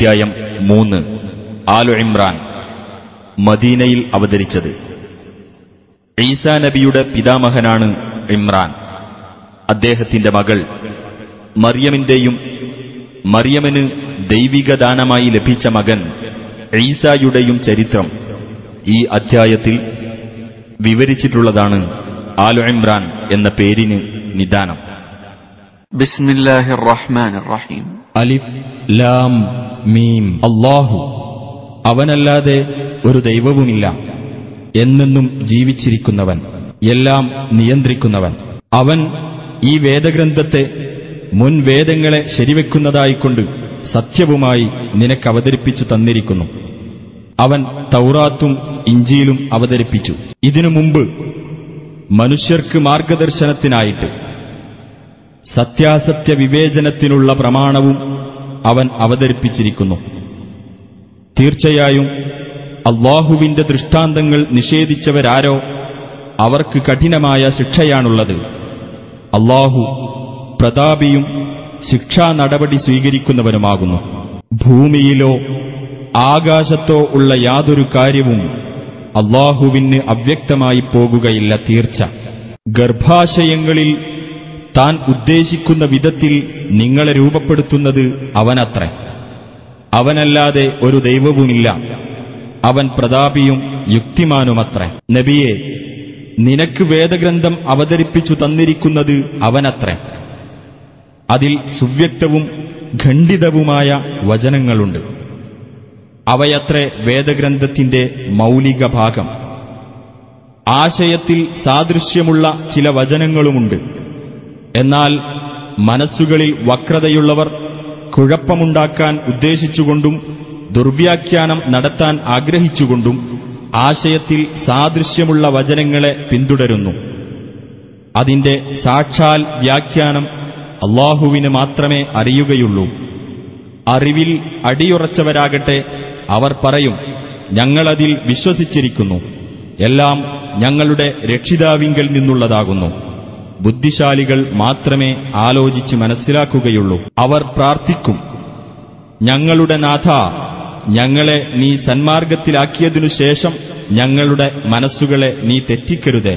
അധ്യായം മൂന്ന് ആലു ഇമ്രാൻ മദീനയിൽ അവതരിച്ചത് ഈസാ നബിയുടെ പിതാമഹനാണ് ഇമ്രാൻ അദ്ദേഹത്തിന്റെ മകൾ മറിയമിന്റെയും മറിയമിന് ദൈവിക ദാനമായി ലഭിച്ച മകൻ ഈസായുടെയും ചരിത്രം ഈ അധ്യായത്തിൽ വിവരിച്ചിട്ടുള്ളതാണ് ആലു ഇമ്രാൻ എന്ന പേരിന് നിദാനം بسم الله الرحمن الرحيم അലിഫ് ലാം മീം അല്ലാഹു അവനല്ലാതെ ഒരു ദൈവവുമില്ല എന്നെന്നും ജീവിച്ചിരിക്കുന്നവൻ എല്ലാം നിയന്ത്രിക്കുന്നവൻ അവൻ ഈ വേദഗ്രന്ഥത്തെ മുൻ വേദങ്ങളെ ശരിവെക്കുന്നതായിക്കൊണ്ട് സത്യവുമായി നിനക്ക് അവതരിപ്പിച്ചു തന്നിരിക്കുന്നു അവൻ തൗറാത്തും ഇഞ്ചിയിലും അവതരിപ്പിച്ചു ഇതിനു മുമ്പ് മനുഷ്യർക്ക് മാർഗദർശനത്തിനായിട്ട് സത്യാസത്യ വിവേചനത്തിനുള്ള പ്രമാണവും അവൻ അവതരിപ്പിച്ചിരിക്കുന്നു തീർച്ചയായും അള്ളാഹുവിന്റെ ദൃഷ്ടാന്തങ്ങൾ നിഷേധിച്ചവരാരോ അവർക്ക് കഠിനമായ ശിക്ഷയാണുള്ളത് അള്ളാഹു പ്രതാപിയും ശിക്ഷാ നടപടി സ്വീകരിക്കുന്നവനുമാകുന്നു ഭൂമിയിലോ ആകാശത്തോ ഉള്ള യാതൊരു കാര്യവും അള്ളാഹുവിന് അവ്യക്തമായി പോകുകയില്ല തീർച്ച ഗർഭാശയങ്ങളിൽ താൻ ഉദ്ദേശിക്കുന്ന വിധത്തിൽ നിങ്ങളെ രൂപപ്പെടുത്തുന്നത് അവനത്രേ അവനല്ലാതെ ഒരു ദൈവവുമില്ല അവൻ പ്രതാപിയും യുക്തിമാനുമത്രേ നബിയെ നിനക്ക് വേദഗ്രന്ഥം അവതരിപ്പിച്ചു തന്നിരിക്കുന്നത് അവനത്രേ അതിൽ സുവ്യക്തവും ഖണ്ഡിതവുമായ വചനങ്ങളുണ്ട് അവയത്രേ വേദഗ്രന്ഥത്തിന്റെ മൗലിക ഭാഗം ആശയത്തിൽ സാദൃശ്യമുള്ള ചില വചനങ്ങളുമുണ്ട് എന്നാൽ മനസ്സുകളിൽ വക്രതയുള്ളവർ കുഴപ്പമുണ്ടാക്കാൻ ഉദ്ദേശിച്ചുകൊണ്ടും ദുർവ്യാഖ്യാനം നടത്താൻ ആഗ്രഹിച്ചുകൊണ്ടും ആശയത്തിൽ സാദൃശ്യമുള്ള വചനങ്ങളെ പിന്തുടരുന്നു അതിന്റെ സാക്ഷാൽ വ്യാഖ്യാനം അള്ളാഹുവിന് മാത്രമേ അറിയുകയുള്ളൂ അറിവിൽ അടിയുറച്ചവരാകട്ടെ അവർ പറയും ഞങ്ങളതിൽ വിശ്വസിച്ചിരിക്കുന്നു എല്ലാം ഞങ്ങളുടെ രക്ഷിതാവിങ്കൽ നിന്നുള്ളതാകുന്നു ബുദ്ധിശാലികൾ മാത്രമേ ആലോചിച്ച് മനസ്സിലാക്കുകയുള്ളൂ അവർ പ്രാർത്ഥിക്കും ഞങ്ങളുടെ നാഥ ഞങ്ങളെ നീ സന്മാർഗത്തിലാക്കിയതിനു ശേഷം ഞങ്ങളുടെ മനസ്സുകളെ നീ തെറ്റിക്കരുതേ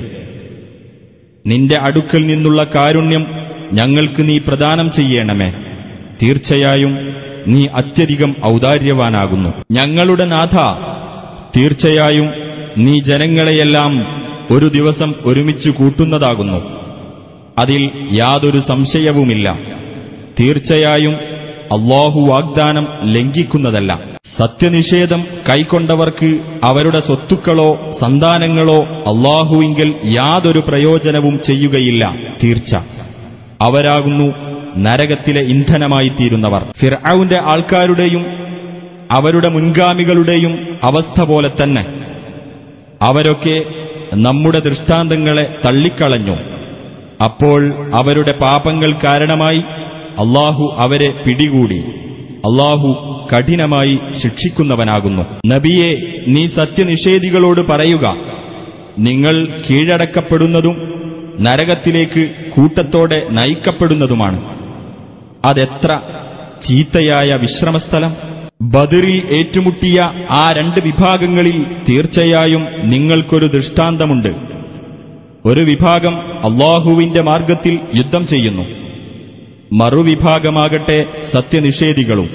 നിന്റെ അടുക്കൽ നിന്നുള്ള കാരുണ്യം ഞങ്ങൾക്ക് നീ പ്രദാനം ചെയ്യണമേ തീർച്ചയായും നീ അത്യധികം ഔദാര്യവാനാകുന്നു ഞങ്ങളുടെ നാഥ തീർച്ചയായും നീ ജനങ്ങളെയെല്ലാം ഒരു ദിവസം ഒരുമിച്ച് കൂട്ടുന്നതാകുന്നു അതിൽ യാതൊരു സംശയവുമില്ല തീർച്ചയായും അള്ളാഹു വാഗ്ദാനം ലംഘിക്കുന്നതല്ല സത്യനിഷേധം കൈക്കൊണ്ടവർക്ക് അവരുടെ സ്വത്തുക്കളോ സന്താനങ്ങളോ അള്ളാഹുവിങ്കൽ യാതൊരു പ്രയോജനവും ചെയ്യുകയില്ല തീർച്ച അവരാകുന്നു നരകത്തിലെ ഇന്ധനമായി തീരുന്നവർ ഫിർഔന്റെ ആൾക്കാരുടെയും അവരുടെ മുൻഗാമികളുടെയും അവസ്ഥ പോലെ തന്നെ അവരൊക്കെ നമ്മുടെ ദൃഷ്ടാന്തങ്ങളെ തള്ളിക്കളഞ്ഞു അപ്പോൾ അവരുടെ പാപങ്ങൾ കാരണമായി അള്ളാഹു അവരെ പിടികൂടി അള്ളാഹു കഠിനമായി ശിക്ഷിക്കുന്നവനാകുന്നു നബിയെ നീ സത്യനിഷേധികളോട് പറയുക നിങ്ങൾ കീഴടക്കപ്പെടുന്നതും നരകത്തിലേക്ക് കൂട്ടത്തോടെ നയിക്കപ്പെടുന്നതുമാണ് അതെത്ര ചീത്തയായ വിശ്രമസ്ഥലം ബദറിൽ ഏറ്റുമുട്ടിയ ആ രണ്ട് വിഭാഗങ്ങളിൽ തീർച്ചയായും നിങ്ങൾക്കൊരു ദൃഷ്ടാന്തമുണ്ട് ഒരു വിഭാഗം അള്ളാഹുവിന്റെ മാർഗത്തിൽ യുദ്ധം ചെയ്യുന്നു മറുവിഭാഗമാകട്ടെ സത്യനിഷേധികളും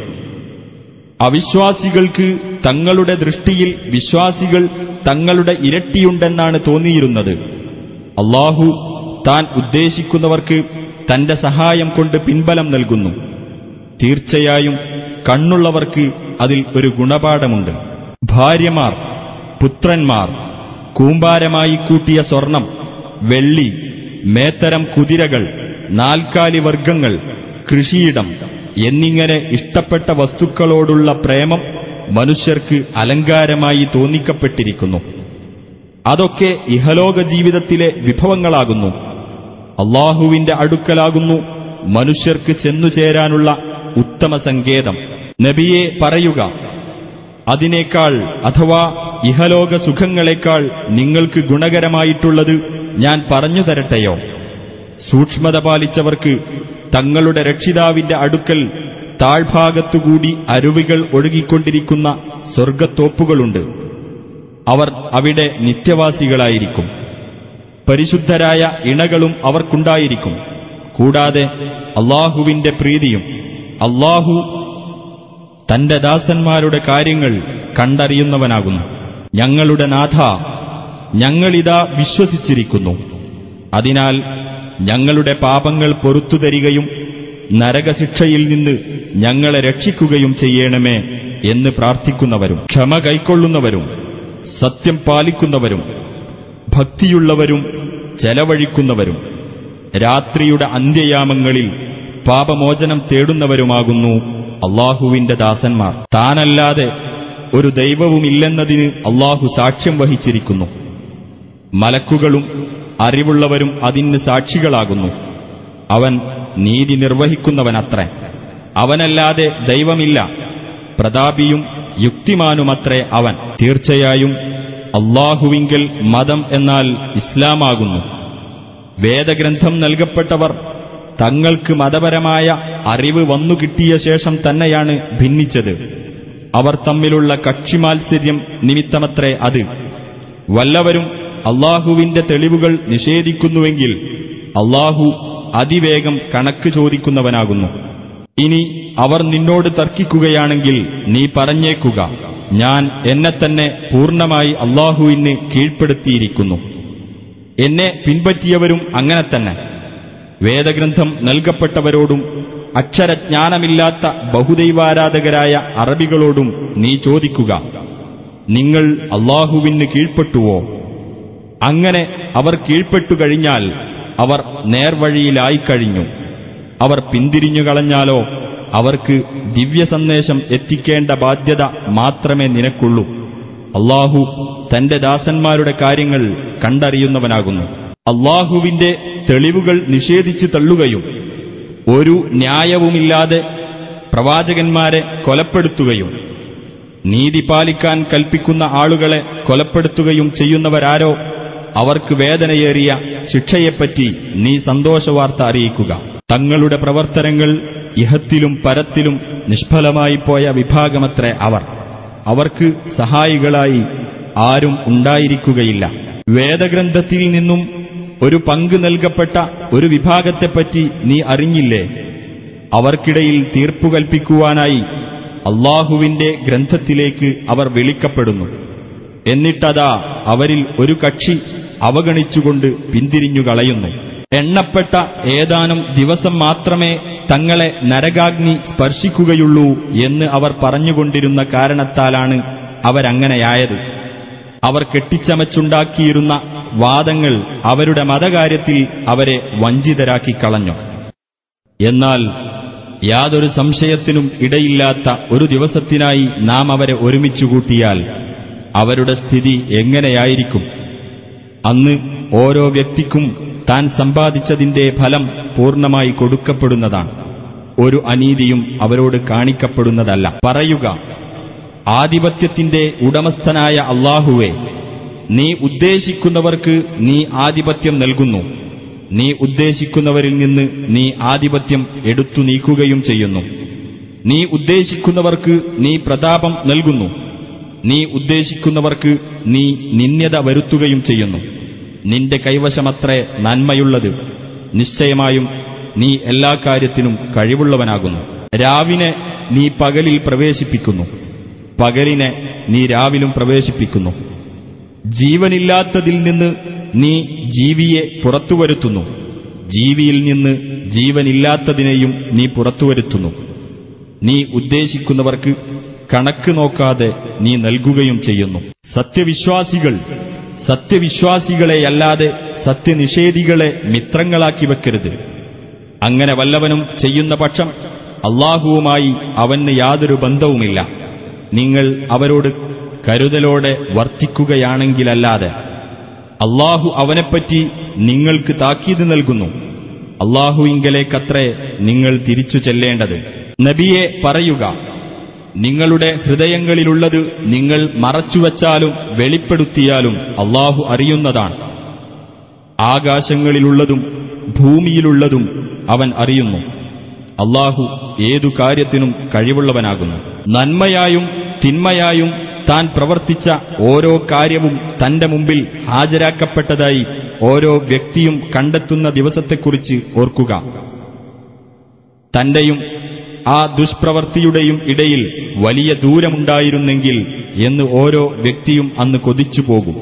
അവിശ്വാസികൾക്ക് തങ്ങളുടെ ദൃഷ്ടിയിൽ വിശ്വാസികൾ തങ്ങളുടെ ഇരട്ടിയുണ്ടെന്നാണ് തോന്നിയിരുന്നത് അള്ളാഹു താൻ ഉദ്ദേശിക്കുന്നവർക്ക് തന്റെ സഹായം കൊണ്ട് പിൻബലം നൽകുന്നു തീർച്ചയായും കണ്ണുള്ളവർക്ക് അതിൽ ഒരു ഗുണപാഠമുണ്ട് ഭാര്യമാർ പുത്രന്മാർ കൂമ്പാരമായി കൂട്ടിയ സ്വർണം വെള്ളി മേത്തരം കുതിരകൾ നാൽക്കാലി വർഗങ്ങൾ കൃഷിയിടം എന്നിങ്ങനെ ഇഷ്ടപ്പെട്ട വസ്തുക്കളോടുള്ള പ്രേമം മനുഷ്യർക്ക് അലങ്കാരമായി തോന്നിക്കപ്പെട്ടിരിക്കുന്നു അതൊക്കെ ഇഹലോക ജീവിതത്തിലെ വിഭവങ്ങളാകുന്നു അള്ളാഹുവിന്റെ അടുക്കലാകുന്നു മനുഷ്യർക്ക് ചെന്നുചേരാനുള്ള ഉത്തമ സങ്കേതം നബിയെ പറയുക അതിനേക്കാൾ അഥവാ ഇഹലോക സുഖങ്ങളെക്കാൾ നിങ്ങൾക്ക് ഗുണകരമായിട്ടുള്ളത് ഞാൻ പറഞ്ഞു തരട്ടെയോ സൂക്ഷ്മത പാലിച്ചവർക്ക് തങ്ങളുടെ രക്ഷിതാവിന്റെ അടുക്കൽ താഴ്ഭാഗത്തുകൂടി അരുവികൾ ഒഴുകിക്കൊണ്ടിരിക്കുന്ന സ്വർഗത്തോപ്പുകളുണ്ട് അവർ അവിടെ നിത്യവാസികളായിരിക്കും പരിശുദ്ധരായ ഇണകളും അവർക്കുണ്ടായിരിക്കും കൂടാതെ അള്ളാഹുവിന്റെ പ്രീതിയും അള്ളാഹു തന്റെ ദാസന്മാരുടെ കാര്യങ്ങൾ കണ്ടറിയുന്നവനാകുന്നു ഞങ്ങളുടെ നാഥ ഞങ്ങളിതാ വിശ്വസിച്ചിരിക്കുന്നു അതിനാൽ ഞങ്ങളുടെ പാപങ്ങൾ പൊറത്തു തരികയും നരകശിക്ഷയിൽ നിന്ന് ഞങ്ങളെ രക്ഷിക്കുകയും ചെയ്യണമേ എന്ന് പ്രാർത്ഥിക്കുന്നവരും ക്ഷമ കൈക്കൊള്ളുന്നവരും സത്യം പാലിക്കുന്നവരും ഭക്തിയുള്ളവരും ചെലവഴിക്കുന്നവരും രാത്രിയുടെ അന്ത്യയാമങ്ങളിൽ പാപമോചനം തേടുന്നവരുമാകുന്നു അള്ളാഹുവിന്റെ ദാസന്മാർ താനല്ലാതെ ഒരു ദൈവവുമില്ലെന്നതിന് അള്ളാഹു സാക്ഷ്യം വഹിച്ചിരിക്കുന്നു മലക്കുകളും അറിവുള്ളവരും അതിന് സാക്ഷികളാകുന്നു അവൻ നീതി നിർവഹിക്കുന്നവനത്രേ അവനല്ലാതെ ദൈവമില്ല പ്രതാപിയും യുക്തിമാനുമത്രേ അവൻ തീർച്ചയായും അള്ളാഹുവിങ്കൽ മതം എന്നാൽ ഇസ്ലാമാകുന്നു വേദഗ്രന്ഥം നൽകപ്പെട്ടവർ തങ്ങൾക്ക് മതപരമായ അറിവ് വന്നു കിട്ടിയ ശേഷം തന്നെയാണ് ഭിന്നിച്ചത് അവർ തമ്മിലുള്ള കക്ഷിമാത്സര്യം നിമിത്തമത്രേ അത് വല്ലവരും അള്ളാഹുവിന്റെ തെളിവുകൾ നിഷേധിക്കുന്നുവെങ്കിൽ അള്ളാഹു അതിവേഗം കണക്ക് ചോദിക്കുന്നവനാകുന്നു ഇനി അവർ നിന്നോട് തർക്കിക്കുകയാണെങ്കിൽ നീ പറഞ്ഞേക്കുക ഞാൻ എന്നെ തന്നെ പൂർണ്ണമായി അള്ളാഹുവിന് കീഴ്പ്പെടുത്തിയിരിക്കുന്നു എന്നെ പിൻപറ്റിയവരും അങ്ങനെ തന്നെ വേദഗ്രന്ഥം നൽകപ്പെട്ടവരോടും അക്ഷരജ്ഞാനമില്ലാത്ത ബഹുദൈവാരാധകരായ അറബികളോടും നീ ചോദിക്കുക നിങ്ങൾ അള്ളാഹുവിന് കീഴ്പ്പെട്ടുവോ അങ്ങനെ അവർ കീഴ്പ്പെട്ടു കഴിഞ്ഞാൽ അവർ നേർവഴിയിലായിക്കഴിഞ്ഞു അവർ പിന്തിരിഞ്ഞു കളഞ്ഞാലോ അവർക്ക് ദിവ്യ സന്ദേശം എത്തിക്കേണ്ട ബാധ്യത മാത്രമേ നിനക്കുള്ളൂ അള്ളാഹു തന്റെ ദാസന്മാരുടെ കാര്യങ്ങൾ കണ്ടറിയുന്നവനാകുന്നു അള്ളാഹുവിന്റെ തെളിവുകൾ നിഷേധിച്ചു തള്ളുകയും ഒരു ന്യായവുമില്ലാതെ പ്രവാചകന്മാരെ കൊലപ്പെടുത്തുകയും നീതി പാലിക്കാൻ കൽപ്പിക്കുന്ന ആളുകളെ കൊലപ്പെടുത്തുകയും ചെയ്യുന്നവരാരോ അവർക്ക് വേദനയേറിയ ശിക്ഷയെപ്പറ്റി നീ സന്തോഷവാർത്ത അറിയിക്കുക തങ്ങളുടെ പ്രവർത്തനങ്ങൾ ഇഹത്തിലും പരത്തിലും നിഷ്ഫലമായി പോയ വിഭാഗമത്രേ അവർ അവർക്ക് സഹായികളായി ആരും ഉണ്ടായിരിക്കുകയില്ല വേദഗ്രന്ഥത്തിൽ നിന്നും ഒരു പങ്ക് നൽകപ്പെട്ട ഒരു വിഭാഗത്തെപ്പറ്റി നീ അറിഞ്ഞില്ലേ അവർക്കിടയിൽ തീർപ്പു കൽപ്പിക്കുവാനായി അള്ളാഹുവിന്റെ ഗ്രന്ഥത്തിലേക്ക് അവർ വിളിക്കപ്പെടുന്നു എന്നിട്ടതാ അവരിൽ ഒരു കക്ഷി അവഗണിച്ചുകൊണ്ട് പിന്തിരിഞ്ഞു കളയുന്നു എണ്ണപ്പെട്ട ഏതാനും ദിവസം മാത്രമേ തങ്ങളെ നരകാഗ്നി സ്പർശിക്കുകയുള്ളൂ എന്ന് അവർ പറഞ്ഞുകൊണ്ടിരുന്ന കാരണത്താലാണ് അവരങ്ങനെയായത് അവർ കെട്ടിച്ചമച്ചുണ്ടാക്കിയിരുന്ന വാദങ്ങൾ അവരുടെ മതകാര്യത്തിൽ അവരെ വഞ്ചിതരാക്കി കളഞ്ഞു എന്നാൽ യാതൊരു സംശയത്തിനും ഇടയില്ലാത്ത ഒരു ദിവസത്തിനായി നാം അവരെ ഒരുമിച്ചു കൂട്ടിയാൽ അവരുടെ സ്ഥിതി എങ്ങനെയായിരിക്കും അന്ന് ഓരോ വ്യക്തിക്കും താൻ സമ്പാദിച്ചതിന്റെ ഫലം പൂർണ്ണമായി കൊടുക്കപ്പെടുന്നതാണ് ഒരു അനീതിയും അവരോട് കാണിക്കപ്പെടുന്നതല്ല പറയുക ആധിപത്യത്തിന്റെ ഉടമസ്ഥനായ അള്ളാഹുവെ നീ ഉദ്ദേശിക്കുന്നവർക്ക് നീ ആധിപത്യം നൽകുന്നു നീ ഉദ്ദേശിക്കുന്നവരിൽ നിന്ന് നീ ആധിപത്യം എടുത്തു നീക്കുകയും ചെയ്യുന്നു നീ ഉദ്ദേശിക്കുന്നവർക്ക് നീ പ്രതാപം നൽകുന്നു നീ ഉദ്ദേശിക്കുന്നവർക്ക് നീ നിന്യത വരുത്തുകയും ചെയ്യുന്നു നിന്റെ കൈവശമത്രേ നന്മയുള്ളത് നിശ്ചയമായും നീ എല്ലാ കാര്യത്തിനും കഴിവുള്ളവനാകുന്നു രാവിനെ നീ പകലിൽ പ്രവേശിപ്പിക്കുന്നു പകലിനെ നീ രാവിലും പ്രവേശിപ്പിക്കുന്നു ജീവനില്ലാത്തതിൽ നിന്ന് നീ ജീവിയെ പുറത്തുവരുത്തുന്നു ജീവിയിൽ നിന്ന് ജീവനില്ലാത്തതിനെയും നീ പുറത്തുവരുത്തുന്നു നീ ഉദ്ദേശിക്കുന്നവർക്ക് കണക്ക് നോക്കാതെ നീ നൽകുകയും ചെയ്യുന്നു സത്യവിശ്വാസികൾ സത്യവിശ്വാസികളെയല്ലാതെ സത്യനിഷേധികളെ മിത്രങ്ങളാക്കി വെക്കരുത് അങ്ങനെ വല്ലവനും ചെയ്യുന്ന പക്ഷം അള്ളാഹുവുമായി അവന് യാതൊരു ബന്ധവുമില്ല നിങ്ങൾ അവരോട് കരുതലോടെ വർത്തിക്കുകയാണെങ്കിലല്ലാതെ അള്ളാഹു അവനെപ്പറ്റി നിങ്ങൾക്ക് താക്കീത് നൽകുന്നു അള്ളാഹുവിങ്കലേക്കത്രേ നിങ്ങൾ തിരിച്ചു ചെല്ലേണ്ടത് നബിയെ പറയുക നിങ്ങളുടെ ഹൃദയങ്ങളിലുള്ളത് നിങ്ങൾ മറച്ചുവച്ചാലും വെളിപ്പെടുത്തിയാലും അള്ളാഹു അറിയുന്നതാണ് ആകാശങ്ങളിലുള്ളതും ഭൂമിയിലുള്ളതും അവൻ അറിയുന്നു അള്ളാഹു ഏതു കാര്യത്തിനും കഴിവുള്ളവനാകുന്നു നന്മയായും തിന്മയായും താൻ പ്രവർത്തിച്ച ഓരോ കാര്യവും തന്റെ മുമ്പിൽ ഹാജരാക്കപ്പെട്ടതായി ഓരോ വ്യക്തിയും കണ്ടെത്തുന്ന ദിവസത്തെക്കുറിച്ച് ഓർക്കുക തന്റെയും ആ ദുഷ്പ്രവർത്തിയുടെയും ഇടയിൽ വലിയ ദൂരമുണ്ടായിരുന്നെങ്കിൽ എന്ന് ഓരോ വ്യക്തിയും അന്ന് കൊതിച്ചു പോകും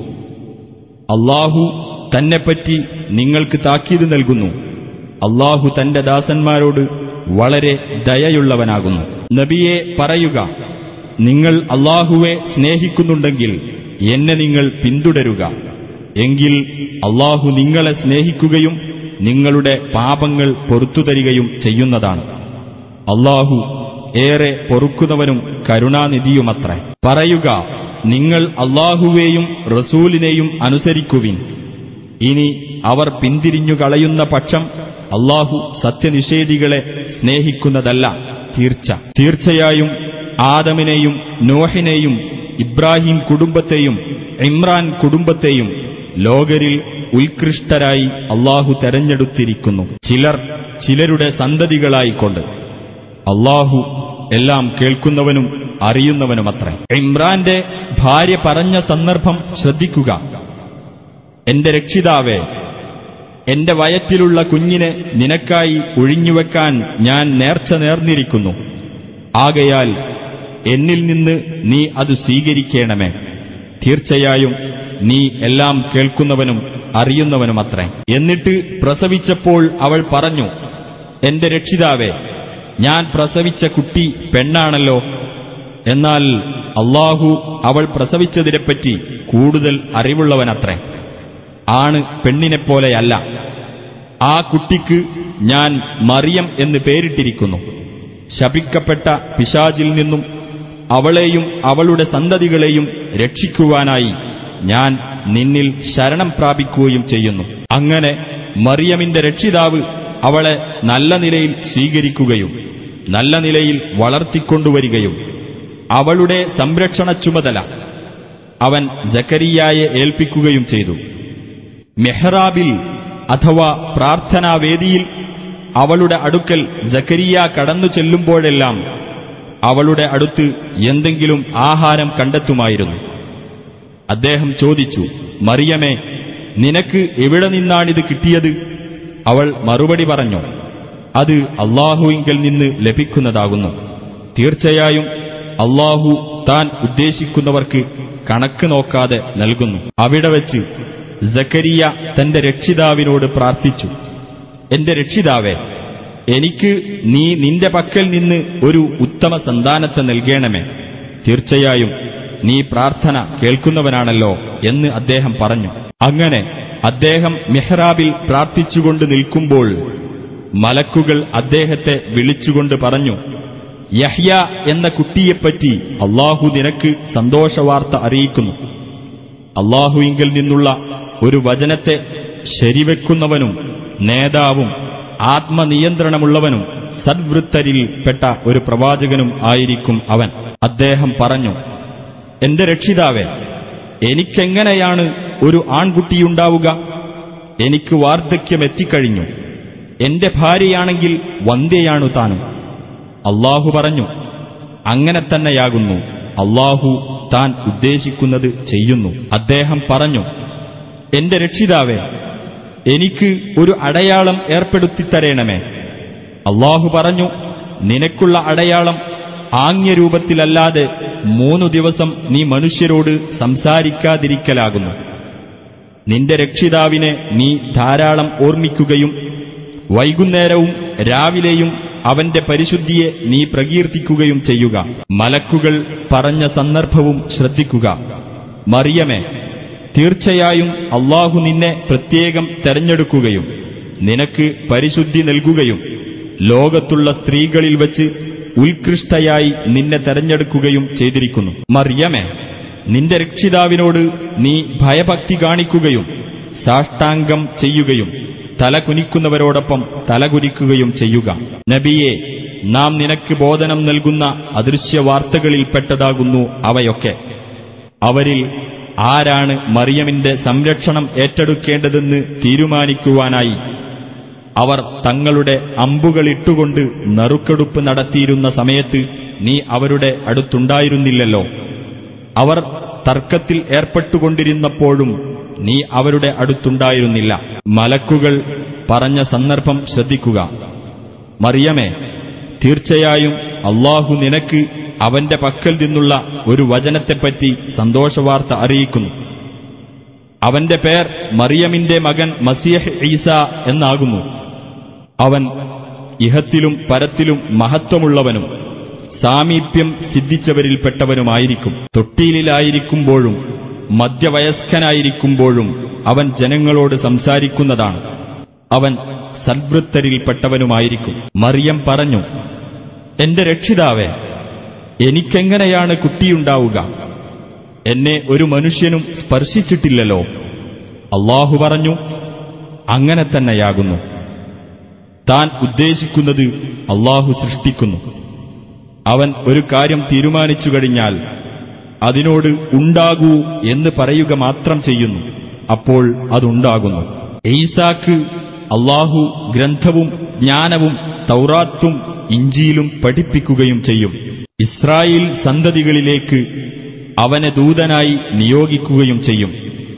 അള്ളാഹു തന്നെപ്പറ്റി നിങ്ങൾക്ക് താക്കീത് നൽകുന്നു അള്ളാഹു തന്റെ ദാസന്മാരോട് വളരെ ദയയുള്ളവനാകുന്നു നബിയെ പറയുക നിങ്ങൾ അള്ളാഹുവെ സ്നേഹിക്കുന്നുണ്ടെങ്കിൽ എന്നെ നിങ്ങൾ പിന്തുടരുക എങ്കിൽ അള്ളാഹു നിങ്ങളെ സ്നേഹിക്കുകയും നിങ്ങളുടെ പാപങ്ങൾ പൊറത്തുതരികയും ചെയ്യുന്നതാണ് അള്ളാഹു ഏറെ പൊറുക്കുന്നവനും കരുണാനിധിയുമത്രേ പറയുക നിങ്ങൾ അള്ളാഹുവേയും റസൂലിനെയും അനുസരിക്കുവിൻ ഇനി അവർ പിന്തിരിഞ്ഞു കളയുന്ന പക്ഷം അള്ളാഹു സത്യനിഷേധികളെ സ്നേഹിക്കുന്നതല്ല തീർച്ച തീർച്ചയായും ആദമിനെയും നോഹിനെയും ഇബ്രാഹിം കുടുംബത്തെയും ഇമ്രാൻ കുടുംബത്തെയും ലോകരിൽ ഉത്കൃഷ്ടരായി അള്ളാഹു തെരഞ്ഞെടുത്തിരിക്കുന്നു ചിലർ ചിലരുടെ സന്തതികളായിക്കൊണ്ട് അള്ളാഹു എല്ലാം കേൾക്കുന്നവനും അറിയുന്നവനുമത്രേ ഇമ്രാന്റെ ഭാര്യ പറഞ്ഞ സന്ദർഭം ശ്രദ്ധിക്കുക എന്റെ രക്ഷിതാവേ എന്റെ വയറ്റിലുള്ള കുഞ്ഞിനെ നിനക്കായി ഒഴിഞ്ഞുവെക്കാൻ ഞാൻ നേർച്ച നേർന്നിരിക്കുന്നു ആകയാൽ എന്നിൽ നിന്ന് നീ അത് സ്വീകരിക്കണമേ തീർച്ചയായും നീ എല്ലാം കേൾക്കുന്നവനും അറിയുന്നവനുമത്രേ എന്നിട്ട് പ്രസവിച്ചപ്പോൾ അവൾ പറഞ്ഞു എന്റെ രക്ഷിതാവേ ഞാൻ പ്രസവിച്ച കുട്ടി പെണ്ണാണല്ലോ എന്നാൽ അള്ളാഹു അവൾ പ്രസവിച്ചതിനെപ്പറ്റി കൂടുതൽ അറിവുള്ളവനത്രേ ആണ് പെണ്ണിനെപ്പോലെയല്ല ആ കുട്ടിക്ക് ഞാൻ മറിയം എന്ന് പേരിട്ടിരിക്കുന്നു ശപിക്കപ്പെട്ട പിശാചിൽ നിന്നും അവളെയും അവളുടെ സന്തതികളെയും രക്ഷിക്കുവാനായി ഞാൻ നിന്നിൽ ശരണം പ്രാപിക്കുകയും ചെയ്യുന്നു അങ്ങനെ മറിയമിന്റെ രക്ഷിതാവ് അവളെ നല്ല നിലയിൽ സ്വീകരിക്കുകയും നല്ല നിലയിൽ വളർത്തിക്കൊണ്ടുവരികയും അവളുടെ സംരക്ഷണ ചുമതല അവൻ ജക്കരിയായെ ഏൽപ്പിക്കുകയും ചെയ്തു മെഹ്റാബിൽ അഥവാ പ്രാർത്ഥനാവേദിയിൽ അവളുടെ അടുക്കൽ ജക്കരിയ കടന്നു ചെല്ലുമ്പോഴെല്ലാം അവളുടെ അടുത്ത് എന്തെങ്കിലും ആഹാരം കണ്ടെത്തുമായിരുന്നു അദ്ദേഹം ചോദിച്ചു മറിയമേ നിനക്ക് എവിടെ നിന്നാണിത് കിട്ടിയത് അവൾ മറുപടി പറഞ്ഞു അത് അള്ളാഹുവിങ്കൽ നിന്ന് ലഭിക്കുന്നതാകുന്നു തീർച്ചയായും അള്ളാഹു താൻ ഉദ്ദേശിക്കുന്നവർക്ക് കണക്ക് നോക്കാതെ നൽകുന്നു അവിടെ വച്ച് ജക്കരിയ തന്റെ രക്ഷിതാവിനോട് പ്രാർത്ഥിച്ചു എന്റെ രക്ഷിതാവേ എനിക്ക് നീ നിന്റെ പക്കൽ നിന്ന് ഒരു ഉത്തമ സന്താനത്തെ നൽകണമേ തീർച്ചയായും നീ പ്രാർത്ഥന കേൾക്കുന്നവനാണല്ലോ എന്ന് അദ്ദേഹം പറഞ്ഞു അങ്ങനെ അദ്ദേഹം മെഹ്റാബിൽ പ്രാർത്ഥിച്ചുകൊണ്ട് നിൽക്കുമ്പോൾ മലക്കുകൾ അദ്ദേഹത്തെ വിളിച്ചുകൊണ്ട് പറഞ്ഞു യഹ്യ എന്ന കുട്ടിയെപ്പറ്റി അള്ളാഹു നിനക്ക് സന്തോഷവാർത്ത അറിയിക്കുന്നു അള്ളാഹുവിങ്കിൽ നിന്നുള്ള ഒരു വചനത്തെ ശരിവെക്കുന്നവനും നേതാവും ആത്മനിയന്ത്രണമുള്ളവനും സദ്വൃത്തരിൽപ്പെട്ട ഒരു പ്രവാചകനും ആയിരിക്കും അവൻ അദ്ദേഹം പറഞ്ഞു എന്റെ രക്ഷിതാവേ എനിക്കെങ്ങനെയാണ് ഒരു ആൺകുട്ടിയുണ്ടാവുക എനിക്ക് വാർദ്ധക്യം എത്തിക്കഴിഞ്ഞു എന്റെ ഭാര്യയാണെങ്കിൽ വന്ധ്യയാണു താനും അള്ളാഹു പറഞ്ഞു അങ്ങനെ തന്നെയാകുന്നു അള്ളാഹു താൻ ഉദ്ദേശിക്കുന്നത് ചെയ്യുന്നു അദ്ദേഹം പറഞ്ഞു എന്റെ രക്ഷിതാവേ എനിക്ക് ഒരു അടയാളം ഏർപ്പെടുത്തിത്തരേണമേ അള്ളാഹു പറഞ്ഞു നിനക്കുള്ള അടയാളം ആംഗ്യരൂപത്തിലല്ലാതെ മൂന്നു ദിവസം നീ മനുഷ്യരോട് സംസാരിക്കാതിരിക്കലാകുന്നു നിന്റെ രക്ഷിതാവിനെ നീ ധാരാളം ഓർമ്മിക്കുകയും വൈകുന്നേരവും രാവിലെയും അവന്റെ പരിശുദ്ധിയെ നീ പ്രകീർത്തിക്കുകയും ചെയ്യുക മലക്കുകൾ പറഞ്ഞ സന്ദർഭവും ശ്രദ്ധിക്കുക മറിയമേ തീർച്ചയായും അള്ളാഹു നിന്നെ പ്രത്യേകം തെരഞ്ഞെടുക്കുകയും നിനക്ക് പരിശുദ്ധി നൽകുകയും ലോകത്തുള്ള സ്ത്രീകളിൽ വച്ച് ഉത്കൃഷ്ടയായി നിന്നെ തെരഞ്ഞെടുക്കുകയും ചെയ്തിരിക്കുന്നു മറിയമേ നിന്റെ രക്ഷിതാവിനോട് നീ ഭയഭക്തി കാണിക്കുകയും സാഷ്ടാംഗം ചെയ്യുകയും തല കുനിക്കുന്നവരോടൊപ്പം തലകുനിക്കുകയും ചെയ്യുക നബിയെ നാം നിനക്ക് ബോധനം നൽകുന്ന അദൃശ്യവാർത്തകളിൽപ്പെട്ടതാകുന്നു അവയൊക്കെ അവരിൽ ആരാണ് മറിയമിന്റെ സംരക്ഷണം ഏറ്റെടുക്കേണ്ടതെന്ന് തീരുമാനിക്കുവാനായി അവർ തങ്ങളുടെ അമ്പുകളിട്ടുകൊണ്ട് നറുക്കെടുപ്പ് നടത്തിയിരുന്ന സമയത്ത് നീ അവരുടെ അടുത്തുണ്ടായിരുന്നില്ലല്ലോ അവർ തർക്കത്തിൽ ഏർപ്പെട്ടുകൊണ്ടിരുന്നപ്പോഴും നീ അവരുടെ അടുത്തുണ്ടായിരുന്നില്ല മലക്കുകൾ പറഞ്ഞ സന്ദർഭം ശ്രദ്ധിക്കുക മറിയമേ തീർച്ചയായും അള്ളാഹു നിനക്ക് അവന്റെ പക്കൽ നിന്നുള്ള ഒരു വചനത്തെപ്പറ്റി സന്തോഷവാർത്ത അറിയിക്കുന്നു അവന്റെ പേർ മറിയമിന്റെ മകൻ മസിയഹ് ഈസ എന്നാകുന്നു അവൻ ഇഹത്തിലും പരത്തിലും മഹത്വമുള്ളവനും സാമീപ്യം സിദ്ധിച്ചവരിൽപ്പെട്ടവനുമായിരിക്കും തൊട്ടിയിലായിരിക്കുമ്പോഴും മധ്യവയസ്കനായിരിക്കുമ്പോഴും അവൻ ജനങ്ങളോട് സംസാരിക്കുന്നതാണ് അവൻ സൽവൃത്തരിൽപ്പെട്ടവനുമായിരിക്കും മറിയം പറഞ്ഞു എന്റെ രക്ഷിതാവേ എനിക്കെങ്ങനെയാണ് കുട്ടിയുണ്ടാവുക എന്നെ ഒരു മനുഷ്യനും സ്പർശിച്ചിട്ടില്ലല്ലോ അള്ളാഹു പറഞ്ഞു അങ്ങനെ തന്നെയാകുന്നു താൻ ഉദ്ദേശിക്കുന്നത് അള്ളാഹു സൃഷ്ടിക്കുന്നു അവൻ ഒരു കാര്യം തീരുമാനിച്ചു കഴിഞ്ഞാൽ അതിനോട് ഉണ്ടാകൂ എന്ന് പറയുക മാത്രം ചെയ്യുന്നു അപ്പോൾ അതുണ്ടാകുന്നു ഈസാക്ക് അള്ളാഹു ഗ്രന്ഥവും ജ്ഞാനവും തൗറാത്തും ഇഞ്ചിയിലും പഠിപ്പിക്കുകയും ചെയ്യും ഇസ്രായേൽ സന്തതികളിലേക്ക് അവനെ ദൂതനായി നിയോഗിക്കുകയും ചെയ്യും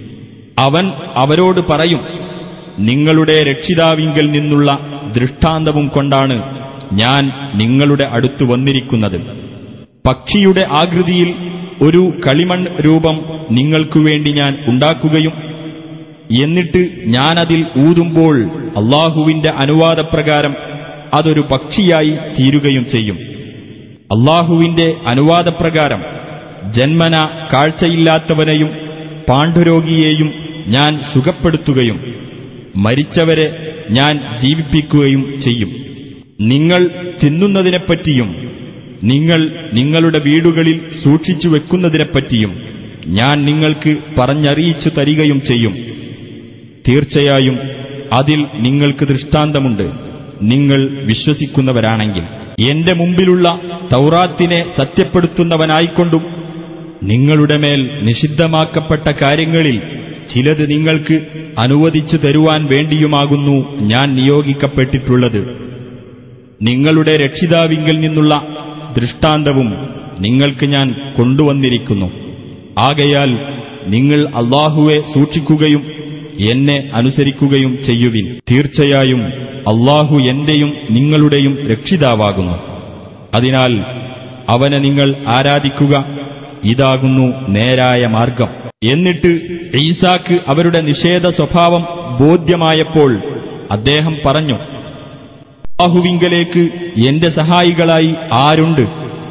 അവൻ അവരോട് പറയും നിങ്ങളുടെ രക്ഷിതാവിങ്കൽ നിന്നുള്ള ദൃഷ്ടാന്തവും കൊണ്ടാണ് ഞാൻ നിങ്ങളുടെ അടുത്തു വന്നിരിക്കുന്നത് പക്ഷിയുടെ ആകൃതിയിൽ ഒരു കളിമൺ രൂപം നിങ്ങൾക്കു വേണ്ടി ഞാൻ ഉണ്ടാക്കുകയും എന്നിട്ട് ഞാനതിൽ ഊതുമ്പോൾ അള്ളാഹുവിന്റെ അനുവാദപ്രകാരം അതൊരു പക്ഷിയായി തീരുകയും ചെയ്യും അള്ളാഹുവിന്റെ അനുവാദപ്രകാരം ജന്മന കാഴ്ചയില്ലാത്തവനെയും പാണ്ഡുരോഗിയെയും ഞാൻ സുഖപ്പെടുത്തുകയും മരിച്ചവരെ ഞാൻ ജീവിപ്പിക്കുകയും ചെയ്യും നിങ്ങൾ തിന്നുന്നതിനെപ്പറ്റിയും നിങ്ങൾ നിങ്ങളുടെ വീടുകളിൽ സൂക്ഷിച്ചു വെക്കുന്നതിനെപ്പറ്റിയും ഞാൻ നിങ്ങൾക്ക് പറഞ്ഞറിയിച്ചു തരികയും ചെയ്യും തീർച്ചയായും അതിൽ നിങ്ങൾക്ക് ദൃഷ്ടാന്തമുണ്ട് നിങ്ങൾ വിശ്വസിക്കുന്നവരാണെങ്കിൽ എന്റെ മുമ്പിലുള്ള തൗറാത്തിനെ സത്യപ്പെടുത്തുന്നവനായിക്കൊണ്ടും നിങ്ങളുടെ മേൽ നിഷിദ്ധമാക്കപ്പെട്ട കാര്യങ്ങളിൽ ചിലത് നിങ്ങൾക്ക് അനുവദിച്ചു തരുവാൻ വേണ്ടിയുമാകുന്നു ഞാൻ നിയോഗിക്കപ്പെട്ടിട്ടുള്ളത് നിങ്ങളുടെ രക്ഷിതാവിങ്കിൽ നിന്നുള്ള ദൃഷ്ടാന്തവും നിങ്ങൾക്ക് ഞാൻ കൊണ്ടുവന്നിരിക്കുന്നു ആകയാൽ നിങ്ങൾ അള്ളാഹുവെ സൂക്ഷിക്കുകയും എന്നെ അനുസരിക്കുകയും ചെയ്യുവിൻ തീർച്ചയായും അള്ളാഹു എന്റെയും നിങ്ങളുടെയും രക്ഷിതാവാകുന്നു അതിനാൽ അവനെ നിങ്ങൾ ആരാധിക്കുക ഇതാകുന്നു നേരായ മാർഗം എന്നിട്ട് ഈസാക്ക് അവരുടെ നിഷേധ സ്വഭാവം ബോധ്യമായപ്പോൾ അദ്ദേഹം പറഞ്ഞു അള്ളാഹുവിങ്കലേക്ക് എന്റെ സഹായികളായി ആരുണ്ട്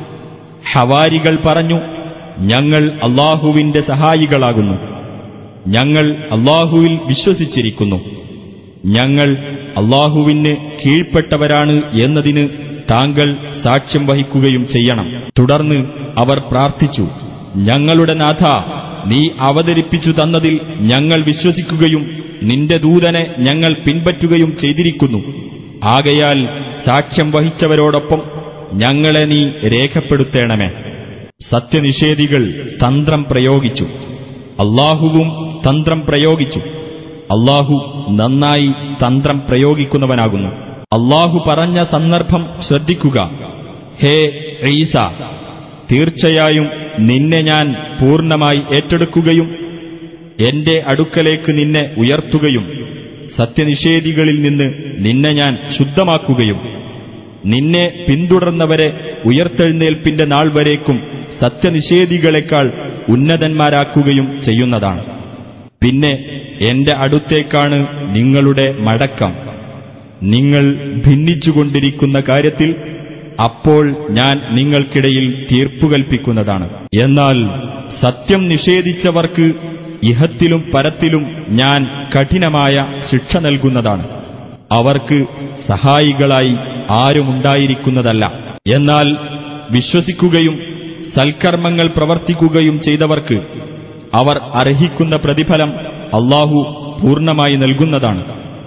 ഹവാരികൾ പറഞ്ഞു ഞങ്ങൾ അള്ളാഹുവിന്റെ സഹായികളാകുന്നു ഞങ്ങൾ അള്ളാഹുവിൽ വിശ്വസിച്ചിരിക്കുന്നു ഞങ്ങൾ അള്ളാഹുവിന് കീഴ്പ്പെട്ടവരാണ് എന്നതിന് താങ്കൾ സാക്ഷ്യം വഹിക്കുകയും ചെയ്യണം തുടർന്ന് അവർ പ്രാർത്ഥിച്ചു ഞങ്ങളുടെ നാഥ നീ അവതരിപ്പിച്ചു തന്നതിൽ ഞങ്ങൾ വിശ്വസിക്കുകയും നിന്റെ ദൂതനെ ഞങ്ങൾ പിൻപറ്റുകയും ചെയ്തിരിക്കുന്നു ആകയാൽ സാക്ഷ്യം വഹിച്ചവരോടൊപ്പം ഞങ്ങളെ നീ രേഖപ്പെടുത്തേണമേ സത്യനിഷേധികൾ തന്ത്രം പ്രയോഗിച്ചു അള്ളാഹുവും തന്ത്രം പ്രയോഗിച്ചു അള്ളാഹു നന്നായി തന്ത്രം പ്രയോഗിക്കുന്നവനാകുന്നു അള്ളാഹു പറഞ്ഞ സന്ദർഭം ശ്രദ്ധിക്കുക ഹേ ഈസ തീർച്ചയായും നിന്നെ ഞാൻ പൂർണ്ണമായി ഏറ്റെടുക്കുകയും എന്റെ അടുക്കലേക്ക് നിന്നെ ഉയർത്തുകയും സത്യനിഷേധികളിൽ നിന്ന് നിന്നെ ഞാൻ ശുദ്ധമാക്കുകയും നിന്നെ പിന്തുടർന്നവരെ ഉയർത്തെഴുന്നേൽപ്പിന്റെ നാൾ വരേക്കും സത്യനിഷേധികളെക്കാൾ ഉന്നതന്മാരാക്കുകയും ചെയ്യുന്നതാണ് പിന്നെ എന്റെ അടുത്തേക്കാണ് നിങ്ങളുടെ മടക്കം നിങ്ങൾ ഭിന്നിച്ചുകൊണ്ടിരിക്കുന്ന കാര്യത്തിൽ അപ്പോൾ ഞാൻ നിങ്ങൾക്കിടയിൽ തീർപ്പു കൽപ്പിക്കുന്നതാണ് എന്നാൽ സത്യം നിഷേധിച്ചവർക്ക് ഇഹത്തിലും പരത്തിലും ഞാൻ കഠിനമായ ശിക്ഷ നൽകുന്നതാണ് അവർക്ക് സഹായികളായി ആരുമുണ്ടായിരിക്കുന്നതല്ല എന്നാൽ വിശ്വസിക്കുകയും സൽക്കർമ്മങ്ങൾ പ്രവർത്തിക്കുകയും ചെയ്തവർക്ക് അവർ അർഹിക്കുന്ന പ്രതിഫലം അള്ളാഹു പൂർണ്ണമായി നൽകുന്നതാണ്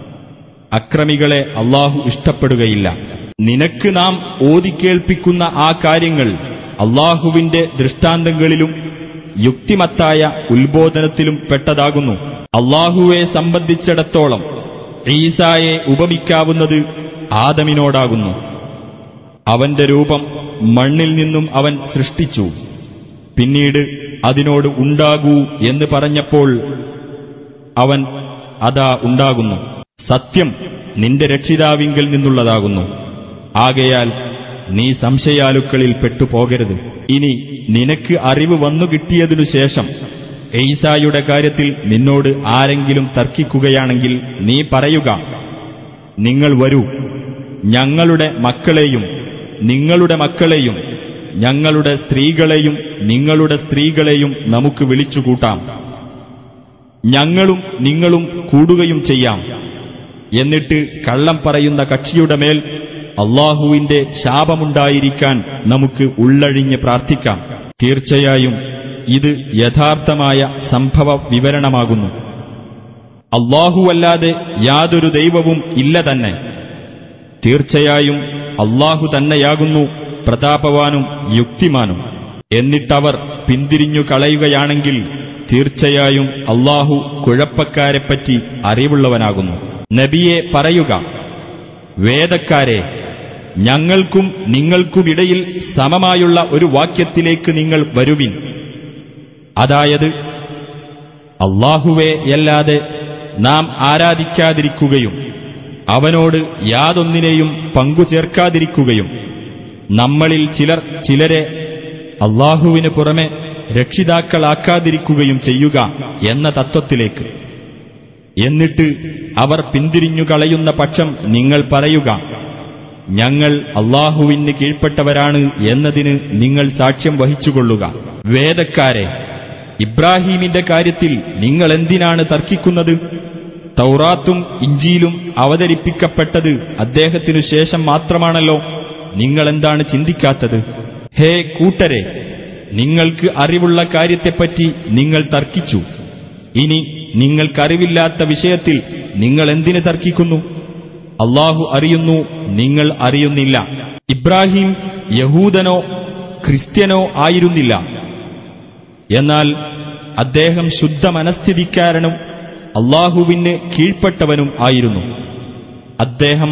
അക്രമികളെ അള്ളാഹു ഇഷ്ടപ്പെടുകയില്ല നിനക്ക് നാം ഓതിക്കേൾപ്പിക്കുന്ന ആ കാര്യങ്ങൾ അള്ളാഹുവിന്റെ ദൃഷ്ടാന്തങ്ങളിലും യുക്തിമത്തായ ഉത്ബോധനത്തിലും പെട്ടതാകുന്നു അള്ളാഹുവെ സംബന്ധിച്ചിടത്തോളം ഈസായെ ഉപമിക്കാവുന്നത് ആദമിനോടാകുന്നു അവന്റെ രൂപം മണ്ണിൽ നിന്നും അവൻ സൃഷ്ടിച്ചു പിന്നീട് അതിനോട് ഉണ്ടാകൂ എന്ന് പറഞ്ഞപ്പോൾ അവൻ അതാ ഉണ്ടാകുന്നു സത്യം നിന്റെ രക്ഷിതാവിങ്കിൽ നിന്നുള്ളതാകുന്നു ആകയാൽ നീ സംശയാലുക്കളിൽ പെട്ടുപോകരുത് ഇനി നിനക്ക് അറിവ് വന്നു കിട്ടിയതിനു ശേഷം ഈസായുടെ കാര്യത്തിൽ നിന്നോട് ആരെങ്കിലും തർക്കിക്കുകയാണെങ്കിൽ നീ പറയുക നിങ്ങൾ വരൂ ഞങ്ങളുടെ മക്കളെയും നിങ്ങളുടെ മക്കളെയും ഞങ്ങളുടെ സ്ത്രീകളെയും നിങ്ങളുടെ സ്ത്രീകളെയും നമുക്ക് വിളിച്ചുകൂട്ടാം ഞങ്ങളും നിങ്ങളും കൂടുകയും ചെയ്യാം എന്നിട്ട് കള്ളം പറയുന്ന കക്ഷിയുടെ മേൽ അള്ളാഹുവിന്റെ ശാപമുണ്ടായിരിക്കാൻ നമുക്ക് ഉള്ളഴിഞ്ഞ് പ്രാർത്ഥിക്കാം തീർച്ചയായും ഇത് യഥാർത്ഥമായ സംഭവ വിവരണമാകുന്നു അല്ലാഹുവല്ലാതെ യാതൊരു ദൈവവും ഇല്ല തന്നെ തീർച്ചയായും അള്ളാഹു തന്നെയാകുന്നു പ്രതാപവാനും യുക്തിമാനും എന്നിട്ടവർ പിന്തിരിഞ്ഞു കളയുകയാണെങ്കിൽ തീർച്ചയായും അള്ളാഹു കുഴപ്പക്കാരെപ്പറ്റി അറിവുള്ളവനാകുന്നു നബിയെ പറയുക വേദക്കാരെ ഞങ്ങൾക്കും നിങ്ങൾക്കുമിടയിൽ സമമായുള്ള ഒരു വാക്യത്തിലേക്ക് നിങ്ങൾ വരുവിൻ അതായത് അള്ളാഹുവെയല്ലാതെ നാം ആരാധിക്കാതിരിക്കുകയും അവനോട് യാതൊന്നിനെയും പങ്കുചേർക്കാതിരിക്കുകയും നമ്മളിൽ ചിലർ ചിലരെ അള്ളാഹുവിന് പുറമെ രക്ഷിതാക്കളാക്കാതിരിക്കുകയും ചെയ്യുക എന്ന തത്വത്തിലേക്ക് എന്നിട്ട് അവർ പിന്തിരിഞ്ഞു കളയുന്ന പക്ഷം നിങ്ങൾ പറയുക ഞങ്ങൾ അള്ളാഹുവിന് കീഴ്പ്പെട്ടവരാണ് എന്നതിന് നിങ്ങൾ സാക്ഷ്യം വഹിച്ചുകൊള്ളുക വേദക്കാരെ ഇബ്രാഹീമിന്റെ കാര്യത്തിൽ നിങ്ങൾ എന്തിനാണ് തർക്കിക്കുന്നത് തൗറാത്തും ഇഞ്ചിയിലും അവതരിപ്പിക്കപ്പെട്ടത് അദ്ദേഹത്തിനു ശേഷം മാത്രമാണല്ലോ നിങ്ങൾ എന്താണ് ചിന്തിക്കാത്തത് ഹേ കൂട്ടരെ നിങ്ങൾക്ക് അറിവുള്ള കാര്യത്തെപ്പറ്റി നിങ്ങൾ തർക്കിച്ചു ഇനി നിങ്ങൾക്കറിവില്ലാത്ത വിഷയത്തിൽ നിങ്ങൾ എന്തിന് തർക്കിക്കുന്നു അള്ളാഹു അറിയുന്നു നിങ്ങൾ അറിയുന്നില്ല ഇബ്രാഹിം യഹൂദനോ ക്രിസ്ത്യനോ ആയിരുന്നില്ല എന്നാൽ അദ്ദേഹം ശുദ്ധ മനസ്ഥിതിക്കാരനും അള്ളാഹുവിന് കീഴ്പ്പെട്ടവനും ആയിരുന്നു അദ്ദേഹം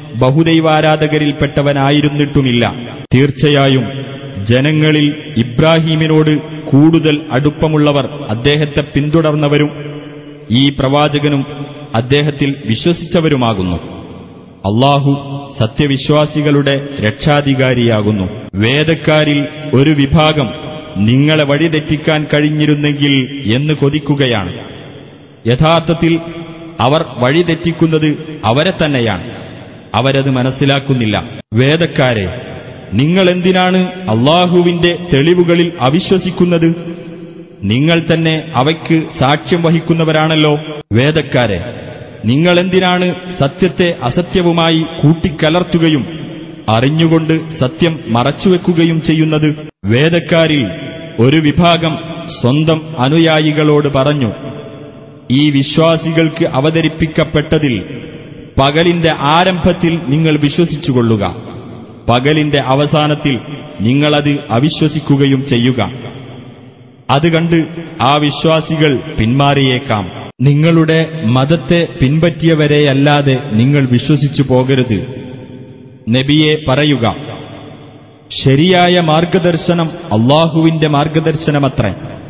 ബഹുദൈവാരാധകരിൽപ്പെട്ടവനായിരുന്നിട്ടുമില്ല തീർച്ചയായും ജനങ്ങളിൽ ഇബ്രാഹീമിനോട് കൂടുതൽ അടുപ്പമുള്ളവർ അദ്ദേഹത്തെ പിന്തുടർന്നവരും ഈ പ്രവാചകനും അദ്ദേഹത്തിൽ വിശ്വസിച്ചവരുമാകുന്നു അള്ളാഹു സത്യവിശ്വാസികളുടെ രക്ഷാധികാരിയാകുന്നു വേദക്കാരിൽ ഒരു വിഭാഗം നിങ്ങളെ വഴിതെറ്റിക്കാൻ കഴിഞ്ഞിരുന്നെങ്കിൽ എന്ന് കൊതിക്കുകയാണ് യഥാർത്ഥത്തിൽ അവർ വഴിതെറ്റിക്കുന്നത് അവരെ തന്നെയാണ് അവരത് മനസ്സിലാക്കുന്നില്ല വേദക്കാരെ നിങ്ങൾ എന്തിനാണ് അള്ളാഹുവിന്റെ തെളിവുകളിൽ അവിശ്വസിക്കുന്നത് നിങ്ങൾ തന്നെ അവയ്ക്ക് സാക്ഷ്യം വഹിക്കുന്നവരാണല്ലോ വേദക്കാരെ നിങ്ങൾ എന്തിനാണ് സത്യത്തെ അസത്യവുമായി കൂട്ടിക്കലർത്തുകയും അറിഞ്ഞുകൊണ്ട് സത്യം മറച്ചുവെക്കുകയും ചെയ്യുന്നത് വേദക്കാരിൽ ഒരു വിഭാഗം സ്വന്തം അനുയായികളോട് പറഞ്ഞു ഈ വിശ്വാസികൾക്ക് അവതരിപ്പിക്കപ്പെട്ടതിൽ പകലിന്റെ ആരംഭത്തിൽ നിങ്ങൾ വിശ്വസിച്ചുകൊള്ളുക പകലിന്റെ അവസാനത്തിൽ നിങ്ങളത് അവിശ്വസിക്കുകയും ചെയ്യുക അത് കണ്ട് ആ വിശ്വാസികൾ പിന്മാറിയേക്കാം നിങ്ങളുടെ മതത്തെ പിൻപറ്റിയവരെയല്ലാതെ നിങ്ങൾ വിശ്വസിച്ചു പോകരുത് നബിയെ പറയുക ശരിയായ മാർഗദർശനം അള്ളാഹുവിന്റെ മാർഗദർശനമത്രേ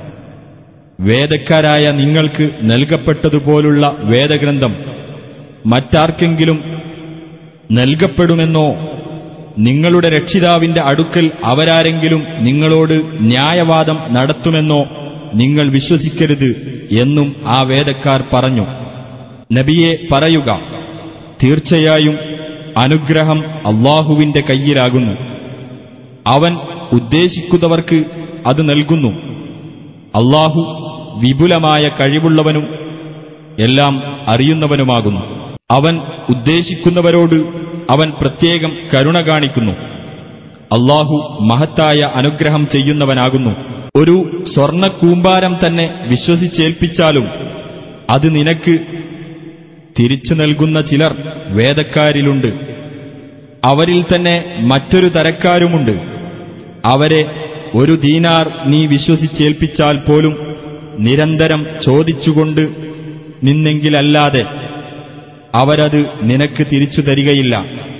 വേദക്കാരായ നിങ്ങൾക്ക് നൽകപ്പെട്ടതുപോലുള്ള വേദഗ്രന്ഥം മറ്റാർക്കെങ്കിലും നൽകപ്പെടുമെന്നോ നിങ്ങളുടെ രക്ഷിതാവിന്റെ അടുക്കൽ അവരാരെങ്കിലും നിങ്ങളോട് ന്യായവാദം നടത്തുമെന്നോ നിങ്ങൾ വിശ്വസിക്കരുത് എന്നും ആ വേദക്കാർ പറഞ്ഞു നബിയെ പറയുക തീർച്ചയായും അനുഗ്രഹം അള്ളാഹുവിന്റെ കയ്യിലാകുന്നു അവൻ ഉദ്ദേശിക്കുന്നവർക്ക് അത് നൽകുന്നു അള്ളാഹു വിപുലമായ കഴിവുള്ളവനും എല്ലാം അറിയുന്നവനുമാകുന്നു അവൻ ഉദ്ദേശിക്കുന്നവരോട് അവൻ പ്രത്യേകം കരുണ കാണിക്കുന്നു അള്ളാഹു മഹത്തായ അനുഗ്രഹം ചെയ്യുന്നവനാകുന്നു ഒരു സ്വർണ കൂമ്പാരം തന്നെ വിശ്വസിച്ചേൽപ്പിച്ചാലും അത് നിനക്ക് തിരിച്ചു നൽകുന്ന ചിലർ വേദക്കാരിലുണ്ട് അവരിൽ തന്നെ മറ്റൊരു തരക്കാരുമുണ്ട് അവരെ ഒരു ദീനാർ നീ വിശ്വസിച്ചേൽപ്പിച്ചാൽ പോലും നിരന്തരം ചോദിച്ചുകൊണ്ട് നിന്നെങ്കിലല്ലാതെ അവരത് നിനക്ക് തിരിച്ചു തരികയില്ല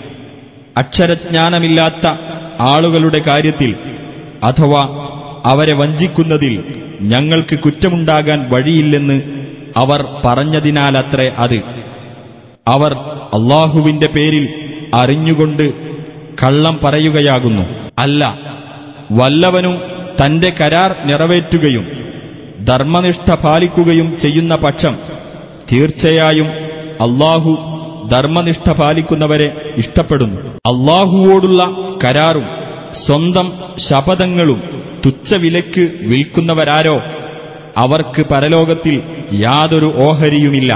അക്ഷരജ്ഞാനമില്ലാത്ത ആളുകളുടെ കാര്യത്തിൽ അഥവാ അവരെ വഞ്ചിക്കുന്നതിൽ ഞങ്ങൾക്ക് കുറ്റമുണ്ടാകാൻ വഴിയില്ലെന്ന് അവർ പറഞ്ഞതിനാലത്രേ അത് അവർ അള്ളാഹുവിന്റെ പേരിൽ അറിഞ്ഞുകൊണ്ട് കള്ളം പറയുകയാകുന്നു അല്ല വല്ലവനും തന്റെ കരാർ നിറവേറ്റുകയും ധർമ്മനിഷ്ഠ പാലിക്കുകയും ചെയ്യുന്ന പക്ഷം തീർച്ചയായും അള്ളാഹു ധർമ്മനിഷ്ഠ പാലിക്കുന്നവരെ ഇഷ്ടപ്പെടുന്നു അള്ളാഹുവോടുള്ള കരാറും സ്വന്തം ശപഥങ്ങളും തുച്ഛവിലക്ക് വിൽക്കുന്നവരാരോ അവർക്ക് പരലോകത്തിൽ യാതൊരു ഓഹരിയുമില്ല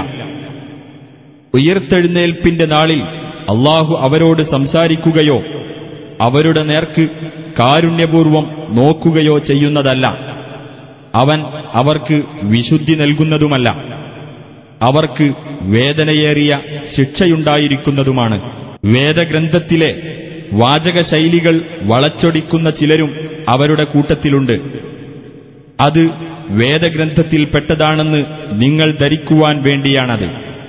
ഉയർത്തെഴുന്നേൽപ്പിന്റെ നാളിൽ അള്ളാഹു അവരോട് സംസാരിക്കുകയോ അവരുടെ നേർക്ക് കാരുണ്യപൂർവം നോക്കുകയോ ചെയ്യുന്നതല്ല അവൻ അവർക്ക് വിശുദ്ധി നൽകുന്നതുമല്ല അവർക്ക് വേദനയേറിയ ശിക്ഷയുണ്ടായിരിക്കുന്നതുമാണ് വേദഗ്രന്ഥത്തിലെ വാചകശൈലികൾ വളച്ചൊടിക്കുന്ന ചിലരും അവരുടെ കൂട്ടത്തിലുണ്ട് അത് വേദഗ്രന്ഥത്തിൽപ്പെട്ടതാണെന്ന് നിങ്ങൾ ധരിക്കുവാൻ വേണ്ടിയാണത്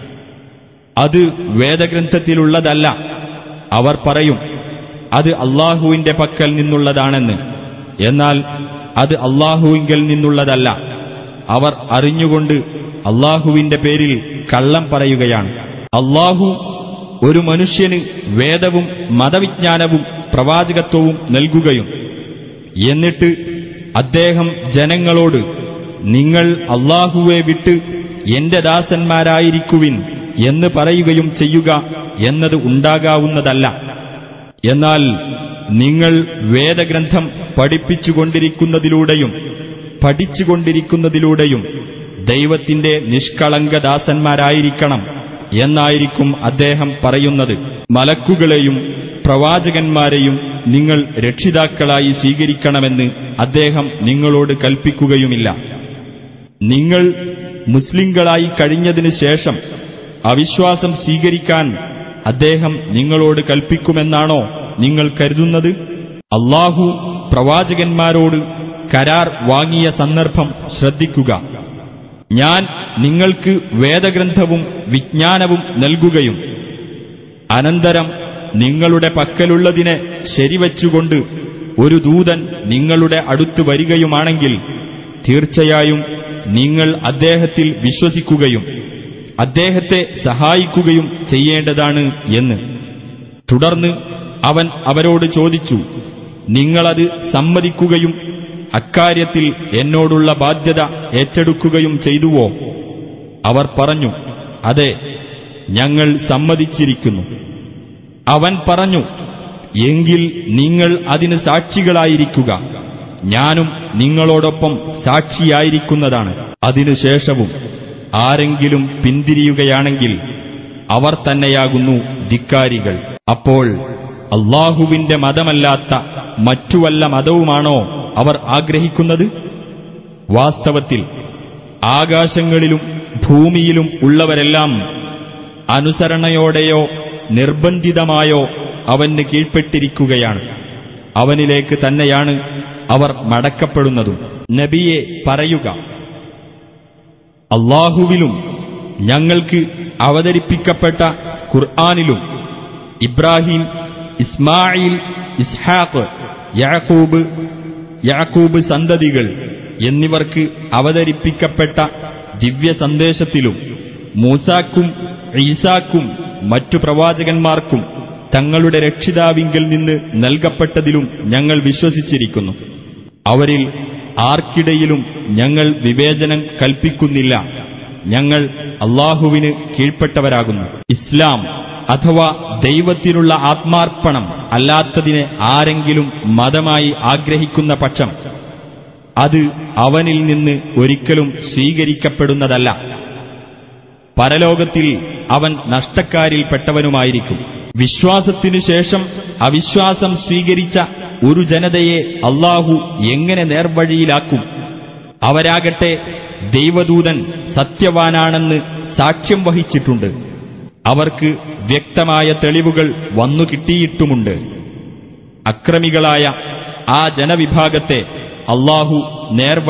അത് വേദഗ്രന്ഥത്തിലുള്ളതല്ല അവർ പറയും അത് അള്ളാഹുവിന്റെ പക്കൽ നിന്നുള്ളതാണെന്ന് എന്നാൽ അത് അള്ളാഹുവിങ്കൽ നിന്നുള്ളതല്ല അവർ അറിഞ്ഞുകൊണ്ട് അള്ളാഹുവിന്റെ പേരിൽ കള്ളം പറയുകയാണ് അള്ളാഹു ഒരു മനുഷ്യന് വേദവും മതവിജ്ഞാനവും പ്രവാചകത്വവും നൽകുകയും എന്നിട്ട് അദ്ദേഹം ജനങ്ങളോട് നിങ്ങൾ അള്ളാഹുവെ വിട്ട് എന്റെ ദാസന്മാരായിരിക്കുവിൻ എന്ന് പറയുകയും ചെയ്യുക എന്നത് ഉണ്ടാകാവുന്നതല്ല എന്നാൽ നിങ്ങൾ വേദഗ്രന്ഥം പഠിപ്പിച്ചുകൊണ്ടിരിക്കുന്നതിലൂടെയും പഠിച്ചുകൊണ്ടിരിക്കുന്നതിലൂടെയും ദൈവത്തിന്റെ നിഷ്കളങ്ക ദാസന്മാരായിരിക്കണം എന്നായിരിക്കും അദ്ദേഹം പറയുന്നത് മലക്കുകളെയും പ്രവാചകന്മാരെയും നിങ്ങൾ രക്ഷിതാക്കളായി സ്വീകരിക്കണമെന്ന് അദ്ദേഹം നിങ്ങളോട് കൽപ്പിക്കുകയുമില്ല നിങ്ങൾ മുസ്ലിങ്ങളായി കഴിഞ്ഞതിനു ശേഷം അവിശ്വാസം സ്വീകരിക്കാൻ അദ്ദേഹം നിങ്ങളോട് കൽപ്പിക്കുമെന്നാണോ നിങ്ങൾ കരുതുന്നത് അള്ളാഹു പ്രവാചകന്മാരോട് കരാർ വാങ്ങിയ സന്ദർഭം ശ്രദ്ധിക്കുക ഞാൻ നിങ്ങൾക്ക് വേദഗ്രന്ഥവും വിജ്ഞാനവും നൽകുകയും അനന്തരം നിങ്ങളുടെ പക്കലുള്ളതിനെ ശരിവച്ചുകൊണ്ട് ഒരു ദൂതൻ നിങ്ങളുടെ അടുത്ത് വരികയുമാണെങ്കിൽ തീർച്ചയായും നിങ്ങൾ അദ്ദേഹത്തിൽ വിശ്വസിക്കുകയും അദ്ദേഹത്തെ സഹായിക്കുകയും ചെയ്യേണ്ടതാണ് എന്ന് തുടർന്ന് അവൻ അവരോട് ചോദിച്ചു നിങ്ങളത് സമ്മതിക്കുകയും അക്കാര്യത്തിൽ എന്നോടുള്ള ബാധ്യത ഏറ്റെടുക്കുകയും ചെയ്തുവോ അവർ പറഞ്ഞു അതെ ഞങ്ങൾ സമ്മതിച്ചിരിക്കുന്നു അവൻ പറഞ്ഞു എങ്കിൽ നിങ്ങൾ അതിന് സാക്ഷികളായിരിക്കുക ഞാനും നിങ്ങളോടൊപ്പം സാക്ഷിയായിരിക്കുന്നതാണ് അതിനുശേഷവും ആരെങ്കിലും പിന്തിരിയുകയാണെങ്കിൽ അവർ തന്നെയാകുന്നു ധിക്കാരികൾ അപ്പോൾ അള്ളാഹുവിന്റെ മതമല്ലാത്ത മറ്റു വല്ല മതവുമാണോ അവർ ആഗ്രഹിക്കുന്നത് വാസ്തവത്തിൽ ആകാശങ്ങളിലും ഭൂമിയിലും ഉള്ളവരെല്ലാം അനുസരണയോടെയോ നിർബന്ധിതമായോ അവന് കീഴ്പ്പെട്ടിരിക്കുകയാണ് അവനിലേക്ക് തന്നെയാണ് അവർ മടക്കപ്പെടുന്നതും നബിയെ പറയുക അള്ളാഹുവിലും ഞങ്ങൾക്ക് അവതരിപ്പിക്കപ്പെട്ട ഖുർആാനിലും ഇബ്രാഹിം ഇസ്മായിൽ ഇസ്ഹാഖ് യാക്കൂബ് യാക്കൂബ് സന്തതികൾ എന്നിവർക്ക് അവതരിപ്പിക്കപ്പെട്ട ദിവ്യ സന്ദേശത്തിലും മൂസാക്കും ഈസാക്കും മറ്റു പ്രവാചകന്മാർക്കും തങ്ങളുടെ രക്ഷിതാവിങ്കിൽ നിന്ന് നൽകപ്പെട്ടതിലും ഞങ്ങൾ വിശ്വസിച്ചിരിക്കുന്നു അവരിൽ ആർക്കിടയിലും ഞങ്ങൾ വിവേചനം കൽപ്പിക്കുന്നില്ല ഞങ്ങൾ അള്ളാഹുവിന് കീഴ്പ്പെട്ടവരാകുന്നു ഇസ്ലാം അഥവാ ദൈവത്തിനുള്ള ആത്മാർപ്പണം അല്ലാത്തതിനെ ആരെങ്കിലും മതമായി ആഗ്രഹിക്കുന്ന പക്ഷം അത് അവനിൽ നിന്ന് ഒരിക്കലും സ്വീകരിക്കപ്പെടുന്നതല്ല പരലോകത്തിൽ അവൻ നഷ്ടക്കാരിൽപ്പെട്ടവനുമായിരിക്കും വിശ്വാസത്തിനു ശേഷം അവിശ്വാസം സ്വീകരിച്ച ഒരു ജനതയെ അള്ളാഹു എങ്ങനെ നേർവഴിയിലാക്കും അവരാകട്ടെ ദൈവദൂതൻ സത്യവാനാണെന്ന് സാക്ഷ്യം വഹിച്ചിട്ടുണ്ട് അവർക്ക് വ്യക്തമായ തെളിവുകൾ വന്നു കിട്ടിയിട്ടുമുണ്ട് അക്രമികളായ ആ ജനവിഭാഗത്തെ അള്ളാഹു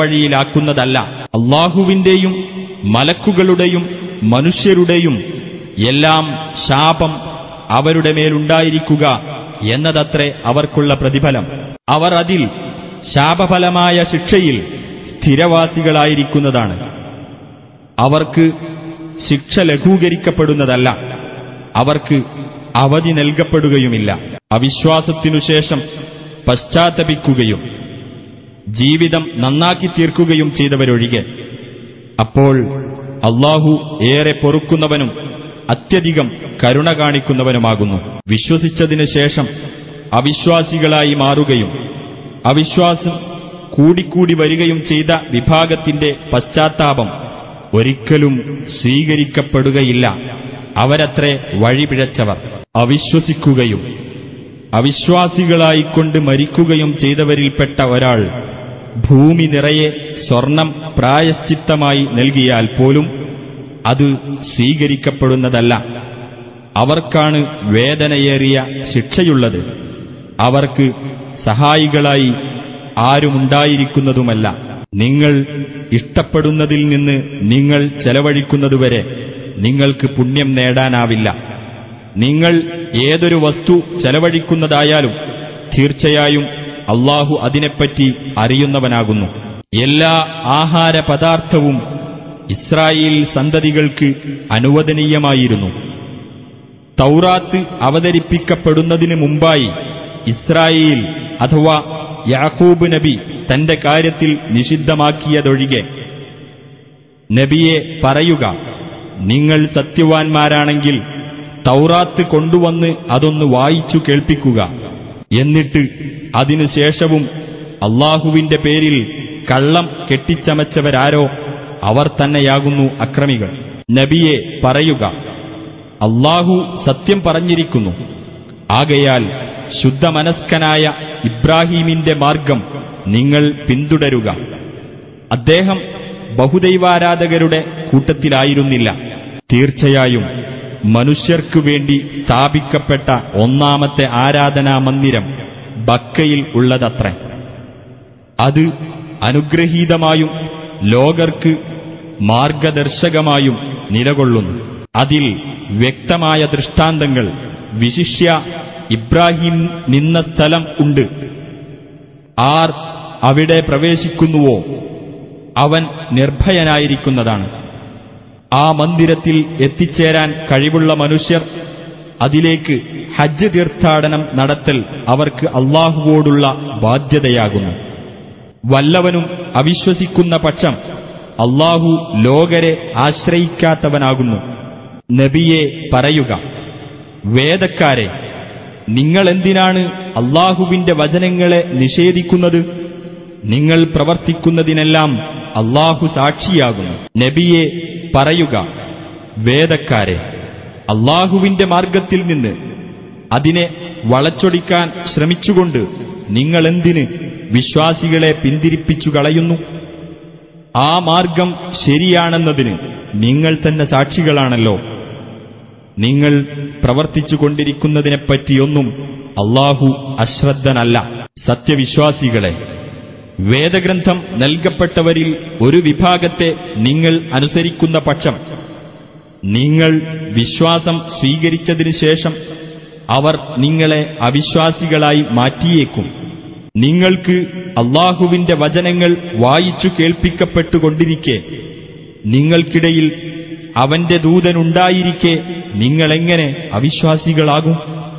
നേർവഴിയിലാക്കുന്നതല്ല അള്ളാഹുവിന്റെയും മലക്കുകളുടെയും മനുഷ്യരുടെയും എല്ലാം ശാപം അവരുടെ മേലുണ്ടായിരിക്കുക എന്നതത്രേ അവർക്കുള്ള പ്രതിഫലം അവർ അതിൽ ശാപഫലമായ ശിക്ഷയിൽ സ്ഥിരവാസികളായിരിക്കുന്നതാണ് അവർക്ക് ശിക്ഷ ലഘൂകരിക്കപ്പെടുന്നതല്ല അവർക്ക് അവധി നൽകപ്പെടുകയുമില്ല അവിശ്വാസത്തിനു ശേഷം പശ്ചാത്തപിക്കുകയും ജീവിതം നന്നാക്കി തീർക്കുകയും ചെയ്തവരൊഴികെ അപ്പോൾ അള്ളാഹു ഏറെ പൊറുക്കുന്നവനും അത്യധികം കരുണ കാണിക്കുന്നവനുമാകുന്നു വിശ്വസിച്ചതിനു ശേഷം അവിശ്വാസികളായി മാറുകയും അവിശ്വാസം കൂടിക്കൂടി വരികയും ചെയ്ത വിഭാഗത്തിന്റെ പശ്ചാത്താപം ഒരിക്കലും സ്വീകരിക്കപ്പെടുകയില്ല അവരത്രേ വഴിപിഴച്ചവർ അവിശ്വസിക്കുകയും അവിശ്വാസികളായിക്കൊണ്ട് മരിക്കുകയും ചെയ്തവരിൽപ്പെട്ട ഒരാൾ ഭൂമി നിറയെ സ്വർണം പ്രായശ്ചിത്തമായി നൽകിയാൽ പോലും അത് സ്വീകരിക്കപ്പെടുന്നതല്ല അവർക്കാണ് വേദനയേറിയ ശിക്ഷയുള്ളത് അവർക്ക് സഹായികളായി ആരുമുണ്ടായിരിക്കുന്നതുമല്ല നിങ്ങൾ ഇഷ്ടപ്പെടുന്നതിൽ നിന്ന് നിങ്ങൾ ചെലവഴിക്കുന്നതുവരെ നിങ്ങൾക്ക് പുണ്യം നേടാനാവില്ല നിങ്ങൾ ഏതൊരു വസ്തു ചെലവഴിക്കുന്നതായാലും തീർച്ചയായും അള്ളാഹു അതിനെപ്പറ്റി അറിയുന്നവനാകുന്നു എല്ലാ ആഹാര പദാർത്ഥവും ഇസ്രായേൽ സന്തതികൾക്ക് അനുവദനീയമായിരുന്നു തൗറാത്ത് അവതരിപ്പിക്കപ്പെടുന്നതിന് മുമ്പായി ഇസ്രായേൽ അഥവാ യാക്കൂബ് നബി തന്റെ കാര്യത്തിൽ നിഷിദ്ധമാക്കിയതൊഴികെ നബിയെ പറയുക നിങ്ങൾ സത്യവാൻമാരാണെങ്കിൽ തൗറാത്ത് കൊണ്ടുവന്ന് അതൊന്ന് വായിച്ചു കേൾപ്പിക്കുക എന്നിട്ട് അതിനുശേഷവും അള്ളാഹുവിന്റെ പേരിൽ കള്ളം കെട്ടിച്ചമച്ചവരാരോ അവർ തന്നെയാകുന്നു അക്രമികൾ നബിയെ പറയുക അള്ളാഹു സത്യം പറഞ്ഞിരിക്കുന്നു ആകയാൽ ശുദ്ധമനസ്കനായ ഇബ്രാഹീമിന്റെ മാർഗം നിങ്ങൾ പിന്തുടരുക അദ്ദേഹം ബഹുദൈവാരാധകരുടെ കൂട്ടത്തിലായിരുന്നില്ല തീർച്ചയായും മനുഷ്യർക്കു വേണ്ടി സ്ഥാപിക്കപ്പെട്ട ഒന്നാമത്തെ ആരാധനാ മന്ദിരം ബക്കയിൽ ഉള്ളതത്രേ അത് അനുഗ്രഹീതമായും ലോകർക്ക് മാർഗദർശകമായും നിലകൊള്ളുന്നു അതിൽ വ്യക്തമായ ദൃഷ്ടാന്തങ്ങൾ വിശിഷ്യ ഇബ്രാഹിം നിന്ന സ്ഥലം ഉണ്ട് ആർ അവിടെ പ്രവേശിക്കുന്നുവോ അവൻ നിർഭയനായിരിക്കുന്നതാണ് ആ മന്ദിരത്തിൽ എത്തിച്ചേരാൻ കഴിവുള്ള മനുഷ്യർ അതിലേക്ക് ഹജ്ജ് തീർത്ഥാടനം നടത്തൽ അവർക്ക് അള്ളാഹുവോടുള്ള ബാധ്യതയാകുന്നു വല്ലവനും അവിശ്വസിക്കുന്ന പക്ഷം അള്ളാഹു ലോകരെ ആശ്രയിക്കാത്തവനാകുന്നു നബിയെ പറയുക വേദക്കാരെ നിങ്ങളെന്തിനാണ് അള്ളാഹുവിന്റെ വചനങ്ങളെ നിഷേധിക്കുന്നത് നിങ്ങൾ പ്രവർത്തിക്കുന്നതിനെല്ലാം അള്ളാഹു സാക്ഷിയാകുന്നു നബിയെ പറയുക വേദക്കാരെ അള്ളാഹുവിന്റെ മാർഗത്തിൽ നിന്ന് അതിനെ വളച്ചൊടിക്കാൻ ശ്രമിച്ചുകൊണ്ട് നിങ്ങളെന്തിന് വിശ്വാസികളെ പിന്തിരിപ്പിച്ചു കളയുന്നു ആ മാർഗം ശരിയാണെന്നതിന് നിങ്ങൾ തന്നെ സാക്ഷികളാണല്ലോ നിങ്ങൾ പ്രവർത്തിച്ചുകൊണ്ടിരിക്കുന്നതിനെപ്പറ്റിയൊന്നും അള്ളാഹു അശ്രദ്ധനല്ല സത്യവിശ്വാസികളെ വേദഗ്രന്ഥം നൽകപ്പെട്ടവരിൽ ഒരു വിഭാഗത്തെ നിങ്ങൾ അനുസരിക്കുന്ന പക്ഷം നിങ്ങൾ വിശ്വാസം സ്വീകരിച്ചതിനു ശേഷം അവർ നിങ്ങളെ അവിശ്വാസികളായി മാറ്റിയേക്കും നിങ്ങൾക്ക് അള്ളാഹുവിന്റെ വചനങ്ങൾ വായിച്ചു കേൾപ്പിക്കപ്പെട്ടുകൊണ്ടിരിക്കെ നിങ്ങൾക്കിടയിൽ അവന്റെ ദൂതനുണ്ടായിരിക്കെ നിങ്ങളെങ്ങനെ അവിശ്വാസികളാകും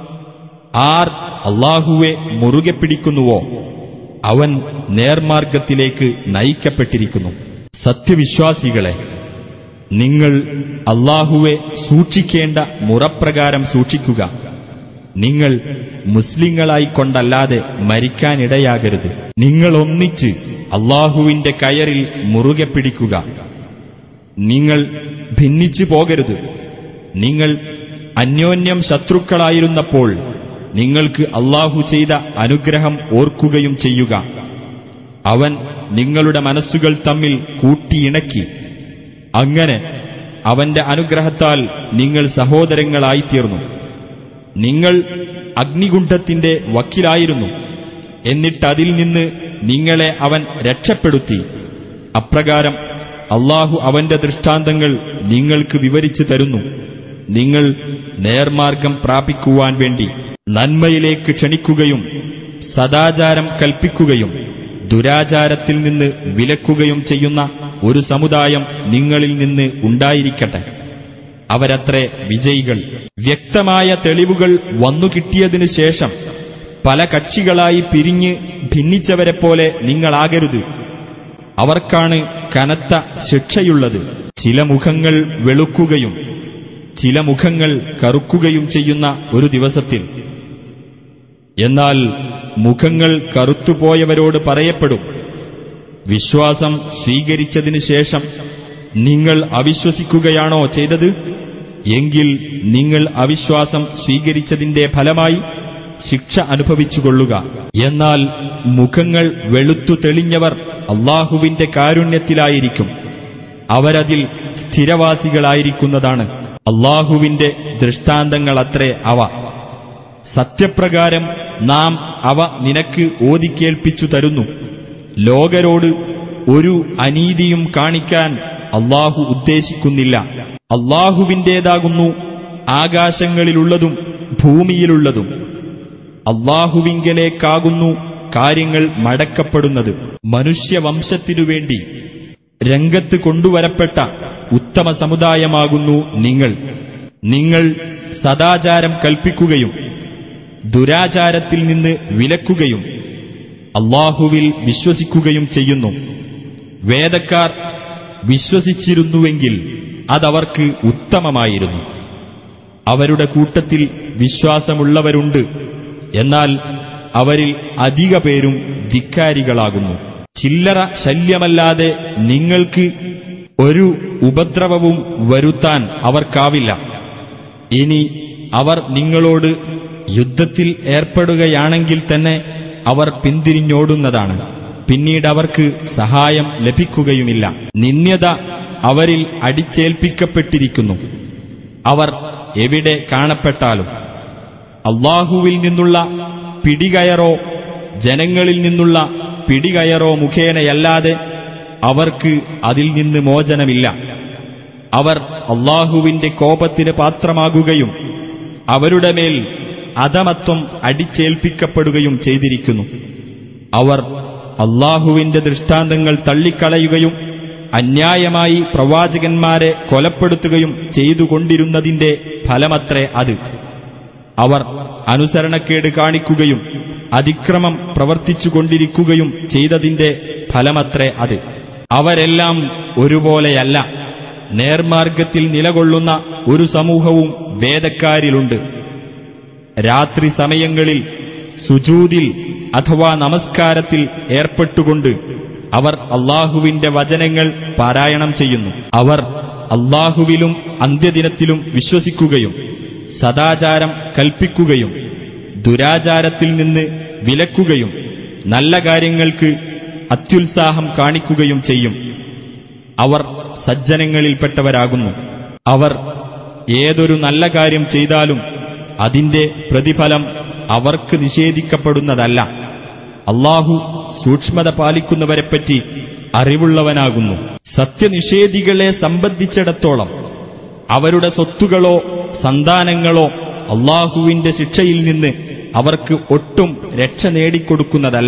ആർ അള്ളാഹുവെ മുറുകെ പിടിക്കുന്നുവോ അവൻ നേർമാർഗത്തിലേക്ക് നയിക്കപ്പെട്ടിരിക്കുന്നു സത്യവിശ്വാസികളെ നിങ്ങൾ അള്ളാഹുവെ സൂക്ഷിക്കേണ്ട മുറപ്രകാരം സൂക്ഷിക്കുക നിങ്ങൾ മുസ്ലിങ്ങളായിക്കൊണ്ടല്ലാതെ മരിക്കാനിടയാകരുത് നിങ്ങൾ ഒന്നിച്ച് അള്ളാഹുവിന്റെ കയറിൽ മുറുകെ പിടിക്കുക നിങ്ങൾ ഭിന്നിച്ചു പോകരുത് നിങ്ങൾ അന്യോന്യം ശത്രുക്കളായിരുന്നപ്പോൾ നിങ്ങൾക്ക് അള്ളാഹു ചെയ്ത അനുഗ്രഹം ഓർക്കുകയും ചെയ്യുക അവൻ നിങ്ങളുടെ മനസ്സുകൾ തമ്മിൽ കൂട്ടിയിണക്കി അങ്ങനെ അവന്റെ അനുഗ്രഹത്താൽ നിങ്ങൾ സഹോദരങ്ങളായിത്തീർന്നു നിങ്ങൾ അഗ്നികുണ്ഠത്തിന്റെ വക്കിലായിരുന്നു എന്നിട്ടതിൽ നിന്ന് നിങ്ങളെ അവൻ രക്ഷപ്പെടുത്തി അപ്രകാരം അള്ളാഹു അവന്റെ ദൃഷ്ടാന്തങ്ങൾ നിങ്ങൾക്ക് വിവരിച്ചു തരുന്നു നിങ്ങൾ നേർമാർഗം പ്രാപിക്കുവാൻ വേണ്ടി നന്മയിലേക്ക് ക്ഷണിക്കുകയും സദാചാരം കൽപ്പിക്കുകയും ദുരാചാരത്തിൽ നിന്ന് വിലക്കുകയും ചെയ്യുന്ന ഒരു സമുദായം നിങ്ങളിൽ നിന്ന് ഉണ്ടായിരിക്കട്ടെ അവരത്രേ വിജയികൾ വ്യക്തമായ തെളിവുകൾ വന്നുകിട്ടിയതിനു ശേഷം പല കക്ഷികളായി പിരിഞ്ഞ് ഭിന്നിച്ചവരെപ്പോലെ നിങ്ങളാകരുത് അവർക്കാണ് കനത്ത ശിക്ഷയുള്ളത് ചില മുഖങ്ങൾ വെളുക്കുകയും ചില മുഖങ്ങൾ കറുക്കുകയും ചെയ്യുന്ന ഒരു ദിവസത്തിൽ എന്നാൽ മുഖങ്ങൾ കറുത്തുപോയവരോട് പറയപ്പെടും വിശ്വാസം സ്വീകരിച്ചതിനു ശേഷം നിങ്ങൾ അവിശ്വസിക്കുകയാണോ ചെയ്തത് എങ്കിൽ നിങ്ങൾ അവിശ്വാസം സ്വീകരിച്ചതിന്റെ ഫലമായി ശിക്ഷ അനുഭവിച്ചുകൊള്ളുക എന്നാൽ മുഖങ്ങൾ വെളുത്തു തെളിഞ്ഞവർ അള്ളാഹുവിന്റെ കാരുണ്യത്തിലായിരിക്കും അവരതിൽ സ്ഥിരവാസികളായിരിക്കുന്നതാണ് അള്ളാഹുവിന്റെ ദൃഷ്ടാന്തങ്ങളത്രേ അവ സത്യപ്രകാരം നാം അവ നിനക്ക് ഓതിക്കേൾപ്പിച്ചു തരുന്നു ലോകരോട് ഒരു അനീതിയും കാണിക്കാൻ അള്ളാഹു ഉദ്ദേശിക്കുന്നില്ല അള്ളാഹുവിന്റേതാകുന്നു ആകാശങ്ങളിലുള്ളതും ഭൂമിയിലുള്ളതും അള്ളാഹുവിങ്കലേക്കാകുന്നു കാര്യങ്ങൾ മടക്കപ്പെടുന്നത് മനുഷ്യവംശത്തിനു വേണ്ടി രംഗത്ത് കൊണ്ടുവരപ്പെട്ട ഉത്തമ സമുദായമാകുന്നു നിങ്ങൾ നിങ്ങൾ സദാചാരം കൽപ്പിക്കുകയും ദുരാചാരത്തിൽ നിന്ന് വിലക്കുകയും അള്ളാഹുവിൽ വിശ്വസിക്കുകയും ചെയ്യുന്നു വേദക്കാർ വിശ്വസിച്ചിരുന്നുവെങ്കിൽ അതവർക്ക് ഉത്തമമായിരുന്നു അവരുടെ കൂട്ടത്തിൽ വിശ്വാസമുള്ളവരുണ്ട് എന്നാൽ അവരിൽ അധിക പേരും ധിക്കാരികളാകുന്നു ചില്ലറ ശല്യമല്ലാതെ നിങ്ങൾക്ക് ഒരു ഉപദ്രവവും വരുത്താൻ അവർക്കാവില്ല ഇനി അവർ നിങ്ങളോട് യുദ്ധത്തിൽ ഏർപ്പെടുകയാണെങ്കിൽ തന്നെ അവർ പിന്തിരിഞ്ഞോടുന്നതാണ് പിന്നീട് അവർക്ക് സഹായം ലഭിക്കുകയുമില്ല നിന്ദ്യത അവരിൽ അടിച്ചേൽപ്പിക്കപ്പെട്ടിരിക്കുന്നു അവർ എവിടെ കാണപ്പെട്ടാലും അള്ളാഹുവിൽ നിന്നുള്ള പിടികയറോ ജനങ്ങളിൽ നിന്നുള്ള പിടികയറോ മുഖേനയല്ലാതെ അവർക്ക് അതിൽ നിന്ന് മോചനമില്ല അവർ അള്ളാഹുവിന്റെ കോപത്തിന് പാത്രമാകുകയും അവരുടെ മേൽ അധമത്വം അടിച്ചേൽപ്പിക്കപ്പെടുകയും ചെയ്തിരിക്കുന്നു അവർ അള്ളാഹുവിന്റെ ദൃഷ്ടാന്തങ്ങൾ തള്ളിക്കളയുകയും അന്യായമായി പ്രവാചകന്മാരെ കൊലപ്പെടുത്തുകയും ചെയ്തുകൊണ്ടിരുന്നതിന്റെ ഫലമത്രേ അത് അവർ അനുസരണക്കേട് കാണിക്കുകയും അതിക്രമം പ്രവർത്തിച്ചുകൊണ്ടിരിക്കുകയും ചെയ്തതിന്റെ ഫലമത്രേ അത് അവരെല്ലാം ഒരുപോലെയല്ല നേർമാർഗത്തിൽ നിലകൊള്ളുന്ന ഒരു സമൂഹവും വേദക്കാരിലുണ്ട് രാത്രി സമയങ്ങളിൽ സുജൂതിൽ അഥവാ നമസ്കാരത്തിൽ ഏർപ്പെട്ടുകൊണ്ട് അവർ അള്ളാഹുവിന്റെ വചനങ്ങൾ പാരായണം ചെയ്യുന്നു അവർ അള്ളാഹുവിലും അന്ത്യദിനത്തിലും വിശ്വസിക്കുകയും സദാചാരം കൽപ്പിക്കുകയും ദുരാചാരത്തിൽ നിന്ന് വിലക്കുകയും നല്ല കാര്യങ്ങൾക്ക് അത്യുത്സാഹം കാണിക്കുകയും ചെയ്യും അവർ സജ്ജനങ്ങളിൽപ്പെട്ടവരാകുന്നു അവർ ഏതൊരു നല്ല കാര്യം ചെയ്താലും അതിന്റെ പ്രതിഫലം അവർക്ക് നിഷേധിക്കപ്പെടുന്നതല്ല അള്ളാഹു സൂക്ഷ്മത പാലിക്കുന്നവരെപ്പറ്റി അറിവുള്ളവനാകുന്നു സത്യനിഷേധികളെ സംബന്ധിച്ചിടത്തോളം അവരുടെ സ്വത്തുകളോ സന്താനങ്ങളോ അള്ളാഹുവിന്റെ ശിക്ഷയിൽ നിന്ന് അവർക്ക് ഒട്ടും രക്ഷ നേടിക്കൊടുക്കുന്നതല്ല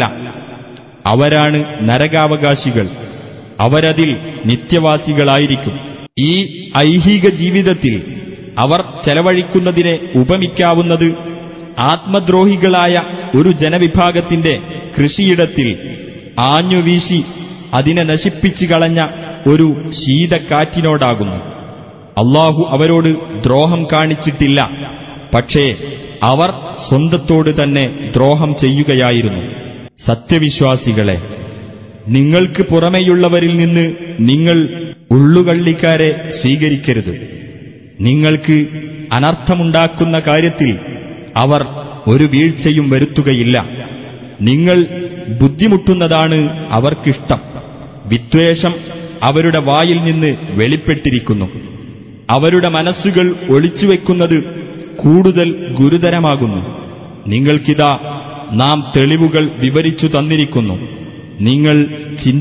അവരാണ് നരകാവകാശികൾ അവരതിൽ നിത്യവാസികളായിരിക്കും ഈ ഐഹിക ജീവിതത്തിൽ അവർ ചെലവഴിക്കുന്നതിനെ ഉപമിക്കാവുന്നത് ആത്മദ്രോഹികളായ ഒരു ജനവിഭാഗത്തിന്റെ കൃഷിയിടത്തിൽ ആഞ്ഞുവീശി അതിനെ നശിപ്പിച്ചു കളഞ്ഞ ഒരു ശീതക്കാറ്റിനോടാകുന്നു അള്ളാഹു അവരോട് ദ്രോഹം കാണിച്ചിട്ടില്ല പക്ഷേ അവർ സ്വന്തത്തോട് തന്നെ ദ്രോഹം ചെയ്യുകയായിരുന്നു സത്യവിശ്വാസികളെ നിങ്ങൾക്ക് പുറമെയുള്ളവരിൽ നിന്ന് നിങ്ങൾ ഉള്ളുകള്ളിക്കാരെ സ്വീകരിക്കരുത് നിങ്ങൾക്ക് അനർത്ഥമുണ്ടാക്കുന്ന കാര്യത്തിൽ അവർ ഒരു വീഴ്ചയും വരുത്തുകയില്ല നിങ്ങൾ ബുദ്ധിമുട്ടുന്നതാണ് അവർക്കിഷ്ടം വിദ്വേഷം അവരുടെ വായിൽ നിന്ന് വെളിപ്പെട്ടിരിക്കുന്നു അവരുടെ മനസ്സുകൾ ഒളിച്ചുവെക്കുന്നത് കൂടുതൽ ഗുരുതരമാകുന്നു നിങ്ങൾക്കിതാ നാം തെളിവുകൾ വിവരിച്ചു തന്നിരിക്കുന്നു നിങ്ങൾ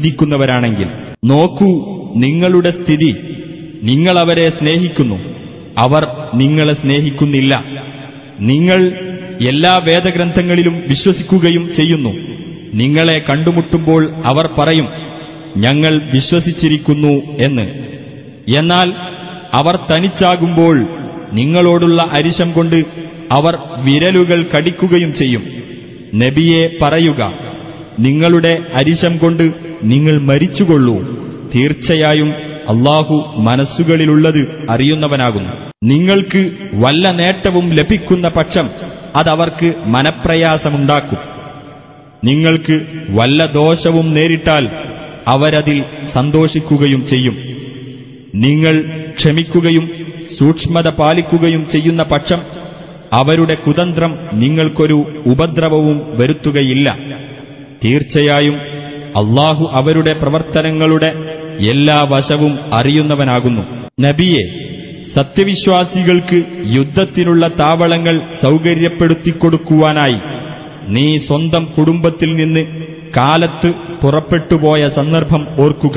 ചിന്തിക്കുന്നവരാണെങ്കിൽ നോക്കൂ നിങ്ങളുടെ സ്ഥിതി നിങ്ങളവരെ സ്നേഹിക്കുന്നു അവർ നിങ്ങളെ സ്നേഹിക്കുന്നില്ല നിങ്ങൾ എല്ലാ വേദഗ്രന്ഥങ്ങളിലും വിശ്വസിക്കുകയും ചെയ്യുന്നു നിങ്ങളെ കണ്ടുമുട്ടുമ്പോൾ അവർ പറയും ഞങ്ങൾ വിശ്വസിച്ചിരിക്കുന്നു എന്ന് എന്നാൽ അവർ തനിച്ചാകുമ്പോൾ നിങ്ങളോടുള്ള അരിശം കൊണ്ട് അവർ വിരലുകൾ കടിക്കുകയും ചെയ്യും നബിയെ പറയുക നിങ്ങളുടെ അരിശം കൊണ്ട് നിങ്ങൾ മരിച്ചുകൊള്ളൂ തീർച്ചയായും അള്ളാഹു മനസ്സുകളിലുള്ളത് അറിയുന്നവനാകുന്നു നിങ്ങൾക്ക് വല്ല നേട്ടവും ലഭിക്കുന്ന പക്ഷം അതവർക്ക് മനപ്രയാസമുണ്ടാക്കും നിങ്ങൾക്ക് വല്ല ദോഷവും നേരിട്ടാൽ അവരതിൽ സന്തോഷിക്കുകയും ചെയ്യും നിങ്ങൾ ക്ഷമിക്കുകയും സൂക്ഷ്മത പാലിക്കുകയും ചെയ്യുന്ന പക്ഷം അവരുടെ കുതന്ത്രം നിങ്ങൾക്കൊരു ഉപദ്രവവും വരുത്തുകയില്ല തീർച്ചയായും അള്ളാഹു അവരുടെ പ്രവർത്തനങ്ങളുടെ എല്ലാ വശവും അറിയുന്നവനാകുന്നു നബിയെ സത്യവിശ്വാസികൾക്ക് യുദ്ധത്തിനുള്ള താവളങ്ങൾ സൗകര്യപ്പെടുത്തിക്കൊടുക്കുവാനായി നീ സ്വന്തം കുടുംബത്തിൽ നിന്ന് കാലത്ത് പുറപ്പെട്ടുപോയ സന്ദർഭം ഓർക്കുക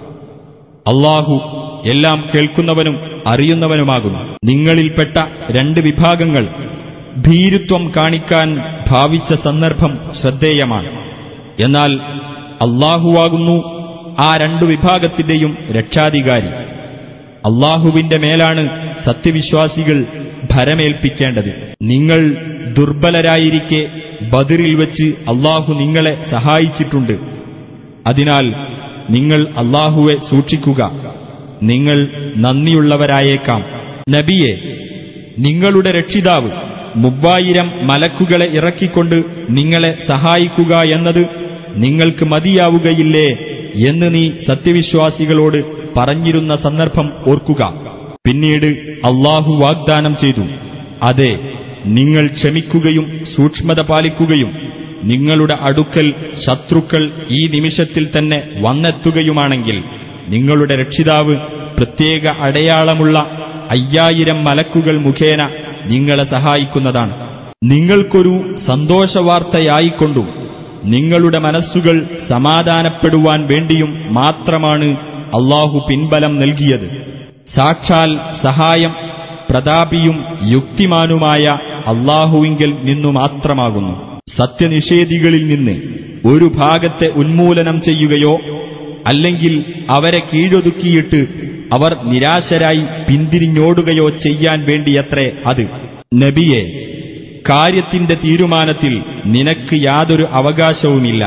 അള്ളാഹു എല്ലാം കേൾക്കുന്നവനും അറിയുന്നവനുമാകുന്നു നിങ്ങളിൽപ്പെട്ട രണ്ട് വിഭാഗങ്ങൾ ഭീരുത്വം കാണിക്കാൻ ഭാവിച്ച സന്ദർഭം ശ്രദ്ധേയമാണ് എന്നാൽ അള്ളാഹുവാകുന്നു ആ രണ്ടു വിഭാഗത്തിന്റെയും രക്ഷാധികാരി അള്ളാഹുവിന്റെ മേലാണ് സത്യവിശ്വാസികൾ ഭരമേൽപ്പിക്കേണ്ടത് നിങ്ങൾ ദുർബലരായിരിക്കെ ബദിറിൽ വച്ച് അള്ളാഹു നിങ്ങളെ സഹായിച്ചിട്ടുണ്ട് അതിനാൽ നിങ്ങൾ അള്ളാഹുവെ സൂക്ഷിക്കുക നിങ്ങൾ നന്ദിയുള്ളവരായേക്കാം നബിയെ നിങ്ങളുടെ രക്ഷിതാവ് മൂവായിരം മലക്കുകളെ ഇറക്കിക്കൊണ്ട് നിങ്ങളെ സഹായിക്കുക എന്നത് നിങ്ങൾക്ക് മതിയാവുകയില്ലേ എന്ന് നീ സത്യവിശ്വാസികളോട് പറഞ്ഞിരുന്ന സന്ദർഭം ഓർക്കുക പിന്നീട് അള്ളാഹു വാഗ്ദാനം ചെയ്തു അതെ നിങ്ങൾ ക്ഷമിക്കുകയും സൂക്ഷ്മത പാലിക്കുകയും നിങ്ങളുടെ അടുക്കൽ ശത്രുക്കൾ ഈ നിമിഷത്തിൽ തന്നെ വന്നെത്തുകയുമാണെങ്കിൽ നിങ്ങളുടെ രക്ഷിതാവ് പ്രത്യേക അടയാളമുള്ള അയ്യായിരം മലക്കുകൾ മുഖേന നിങ്ങളെ സഹായിക്കുന്നതാണ് നിങ്ങൾക്കൊരു സന്തോഷവാർത്തയായിക്കൊണ്ടും നിങ്ങളുടെ മനസ്സുകൾ സമാധാനപ്പെടുവാൻ വേണ്ടിയും മാത്രമാണ് അള്ളാഹു പിൻബലം നൽകിയത് സാക്ഷാൽ സഹായം പ്രതാപിയും യുക്തിമാനുമായ അള്ളാഹുവിങ്കിൽ നിന്നു മാത്രമാകുന്നു സത്യനിഷേധികളിൽ നിന്ന് ഒരു ഭാഗത്തെ ഉന്മൂലനം ചെയ്യുകയോ അല്ലെങ്കിൽ അവരെ കീഴൊതുക്കിയിട്ട് അവർ നിരാശരായി പിന്തിരിഞ്ഞോടുകയോ ചെയ്യാൻ വേണ്ടിയത്രേ അത് നബിയെ കാര്യത്തിന്റെ തീരുമാനത്തിൽ നിനക്ക് യാതൊരു അവകാശവുമില്ല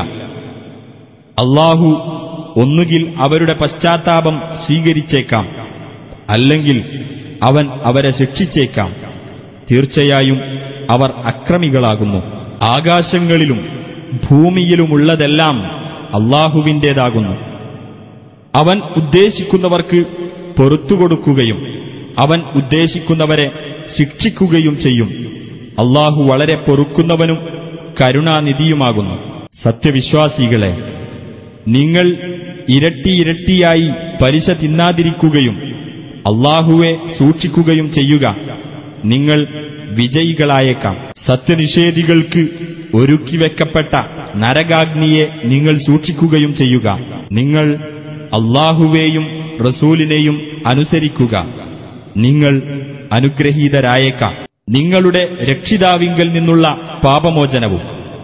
അള്ളാഹു ഒന്നുകിൽ അവരുടെ പശ്ചാത്താപം സ്വീകരിച്ചേക്കാം അല്ലെങ്കിൽ അവൻ അവരെ ശിക്ഷിച്ചേക്കാം തീർച്ചയായും അവർ അക്രമികളാകുന്നു ആകാശങ്ങളിലും ഭൂമിയിലുമുള്ളതെല്ലാം അള്ളാഹുവിൻ്റേതാകുന്നു അവൻ ഉദ്ദേശിക്കുന്നവർക്ക് പൊറത്തുകൊടുക്കുകയും അവൻ ഉദ്ദേശിക്കുന്നവരെ ശിക്ഷിക്കുകയും ചെയ്യും അള്ളാഹു വളരെ പൊറുക്കുന്നവനും കരുണാനിധിയുമാകുന്നു സത്യവിശ്വാസികളെ നിങ്ങൾ ഇരട്ടി ഇരട്ടിയായി പലിശ തിന്നാതിരിക്കുകയും അള്ളാഹുവെ സൂക്ഷിക്കുകയും ചെയ്യുക നിങ്ങൾ വിജയികളായേക്കാം സത്യനിഷേധികൾക്ക് ഒരുക്കിവെക്കപ്പെട്ട നരകാഗ്നിയെ നിങ്ങൾ സൂക്ഷിക്കുകയും ചെയ്യുക നിങ്ങൾ അള്ളാഹുവേയും റസൂലിനെയും അനുസരിക്കുക നിങ്ങൾ അനുഗ്രഹീതരായേക്കാം നിങ്ങളുടെ രക്ഷിതാവിങ്കൽ നിന്നുള്ള പാപമോചനവും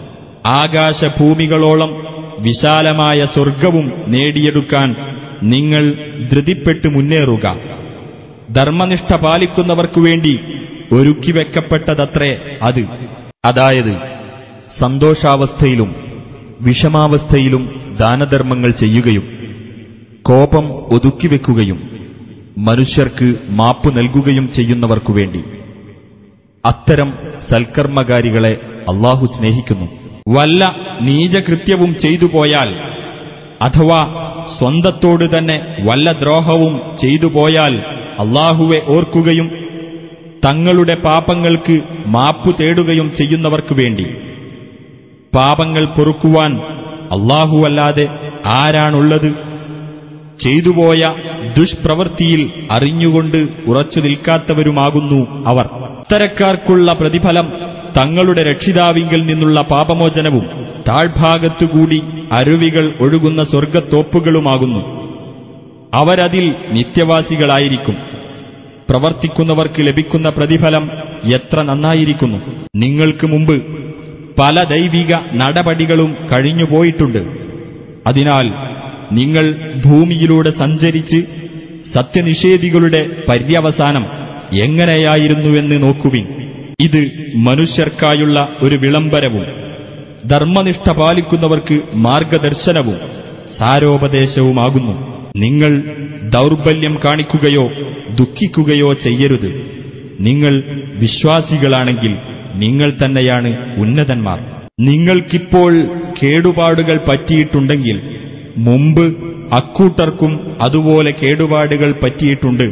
ആകാശഭൂമികളോളം വിശാലമായ സ്വർഗവും നേടിയെടുക്കാൻ നിങ്ങൾ ധൃതിപ്പെട്ട് മുന്നേറുക ധർമ്മനിഷ്ഠ പാലിക്കുന്നവർക്കു വേണ്ടി ഒരുക്കിവെക്കപ്പെട്ടതത്രേ അത് അതായത് സന്തോഷാവസ്ഥയിലും വിഷമാവസ്ഥയിലും ദാനധർമ്മങ്ങൾ ചെയ്യുകയും കോപം ഒതുക്കിവെക്കുകയും മനുഷ്യർക്ക് മാപ്പ് നൽകുകയും ചെയ്യുന്നവർക്കു വേണ്ടി അത്തരം സൽക്കർമ്മകാരികളെ അള്ളാഹു സ്നേഹിക്കുന്നു വല്ല നീചകൃത്യവും ചെയ്തു പോയാൽ അഥവാ സ്വന്തത്തോട് തന്നെ വല്ല ദ്രോഹവും ചെയ്തു പോയാൽ അള്ളാഹുവെ ഓർക്കുകയും തങ്ങളുടെ പാപങ്ങൾക്ക് മാപ്പു തേടുകയും ചെയ്യുന്നവർക്കു വേണ്ടി പാപങ്ങൾ പൊറുക്കുവാൻ അല്ലാഹുവല്ലാതെ ആരാണുള്ളത് ചെയ്തുപോയ ദുഷ്പ്രവൃത്തിയിൽ അറിഞ്ഞുകൊണ്ട് ഉറച്ചു നിൽക്കാത്തവരുമാകുന്നു അവർ അത്തരക്കാർക്കുള്ള പ്രതിഫലം തങ്ങളുടെ രക്ഷിതാവിങ്കിൽ നിന്നുള്ള പാപമോചനവും താഴ്ഭാഗത്തുകൂടി അരുവികൾ ഒഴുകുന്ന സ്വർഗത്തോപ്പുകളുമാകുന്നു അവരതിൽ നിത്യവാസികളായിരിക്കും പ്രവർത്തിക്കുന്നവർക്ക് ലഭിക്കുന്ന പ്രതിഫലം എത്ര നന്നായിരിക്കുന്നു നിങ്ങൾക്ക് മുമ്പ് പല ദൈവിക നടപടികളും കഴിഞ്ഞുപോയിട്ടുണ്ട് അതിനാൽ നിങ്ങൾ ഭൂമിയിലൂടെ സഞ്ചരിച്ച് സത്യനിഷേധികളുടെ പര്യവസാനം എങ്ങനെയായിരുന്നുവെന്ന് നോക്കുവിൻ ഇത് മനുഷ്യർക്കായുള്ള ഒരു വിളംബരവും ധർമ്മനിഷ്ഠ പാലിക്കുന്നവർക്ക് മാർഗദർശനവും സാരോപദേശവുമാകുന്നു നിങ്ങൾ ദൗർബല്യം കാണിക്കുകയോ ദുഃഖിക്കുകയോ ചെയ്യരുത് നിങ്ങൾ വിശ്വാസികളാണെങ്കിൽ നിങ്ങൾ തന്നെയാണ് ഉന്നതന്മാർ നിങ്ങൾക്കിപ്പോൾ കേടുപാടുകൾ പറ്റിയിട്ടുണ്ടെങ്കിൽ മുമ്പ് അക്കൂട്ടർക്കും അതുപോലെ കേടുപാടുകൾ പറ്റിയിട്ടുണ്ട്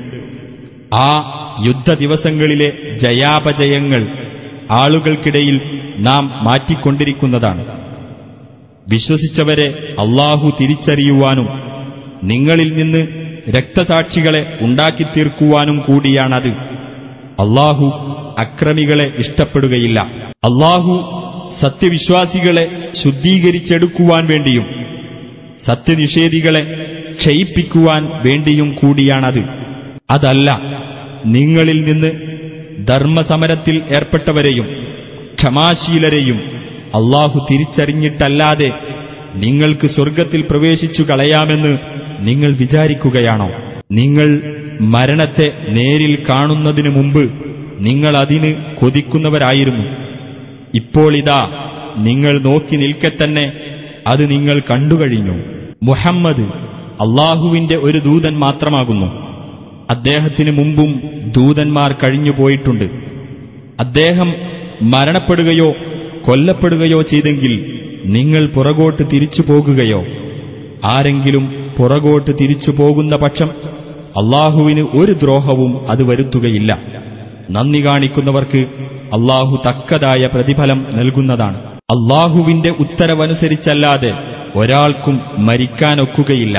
ആ യുദ്ധ ദിവസങ്ങളിലെ ജയാപജയങ്ങൾ ആളുകൾക്കിടയിൽ നാം മാറ്റിക്കൊണ്ടിരിക്കുന്നതാണ് വിശ്വസിച്ചവരെ അള്ളാഹു തിരിച്ചറിയുവാനും നിങ്ങളിൽ നിന്ന് രക്തസാക്ഷികളെ ഉണ്ടാക്കിത്തീർക്കുവാനും കൂടിയാണത് അള്ളാഹു അക്രമികളെ ഇഷ്ടപ്പെടുകയില്ല അള്ളാഹു സത്യവിശ്വാസികളെ ശുദ്ധീകരിച്ചെടുക്കുവാൻ വേണ്ടിയും സത്യനിഷേധികളെ ക്ഷയിപ്പിക്കുവാൻ വേണ്ടിയും കൂടിയാണത് അതല്ല നിങ്ങളിൽ നിന്ന് ധർമ്മസമരത്തിൽ ഏർപ്പെട്ടവരെയും ക്ഷമാശീലരെയും അള്ളാഹു തിരിച്ചറിഞ്ഞിട്ടല്ലാതെ നിങ്ങൾക്ക് സ്വർഗത്തിൽ പ്രവേശിച്ചു കളയാമെന്ന് നിങ്ങൾ വിചാരിക്കുകയാണോ നിങ്ങൾ മരണത്തെ നേരിൽ കാണുന്നതിനു മുമ്പ് നിങ്ങൾ അതിന് കൊതിക്കുന്നവരായിരുന്നു ഇപ്പോൾ ഇതാ നിങ്ങൾ നോക്കി നിൽക്കെ തന്നെ അത് നിങ്ങൾ കണ്ടുകഴിഞ്ഞു മുഹമ്മദ് അള്ളാഹുവിന്റെ ഒരു ദൂതൻ മാത്രമാകുന്നു അദ്ദേഹത്തിന് മുമ്പും ദൂതന്മാർ കഴിഞ്ഞുപോയിട്ടുണ്ട് അദ്ദേഹം മരണപ്പെടുകയോ കൊല്ലപ്പെടുകയോ ചെയ്തെങ്കിൽ നിങ്ങൾ പുറകോട്ട് തിരിച്ചു പോകുകയോ ആരെങ്കിലും പുറകോട്ട് തിരിച്ചു പോകുന്ന പക്ഷം അള്ളാഹുവിന് ഒരു ദ്രോഹവും അത് വരുത്തുകയില്ല നന്ദി കാണിക്കുന്നവർക്ക് അള്ളാഹു തക്കതായ പ്രതിഫലം നൽകുന്നതാണ് അള്ളാഹുവിന്റെ ഉത്തരവനുസരിച്ചല്ലാതെ ഒരാൾക്കും മരിക്കാനൊക്കുകയില്ല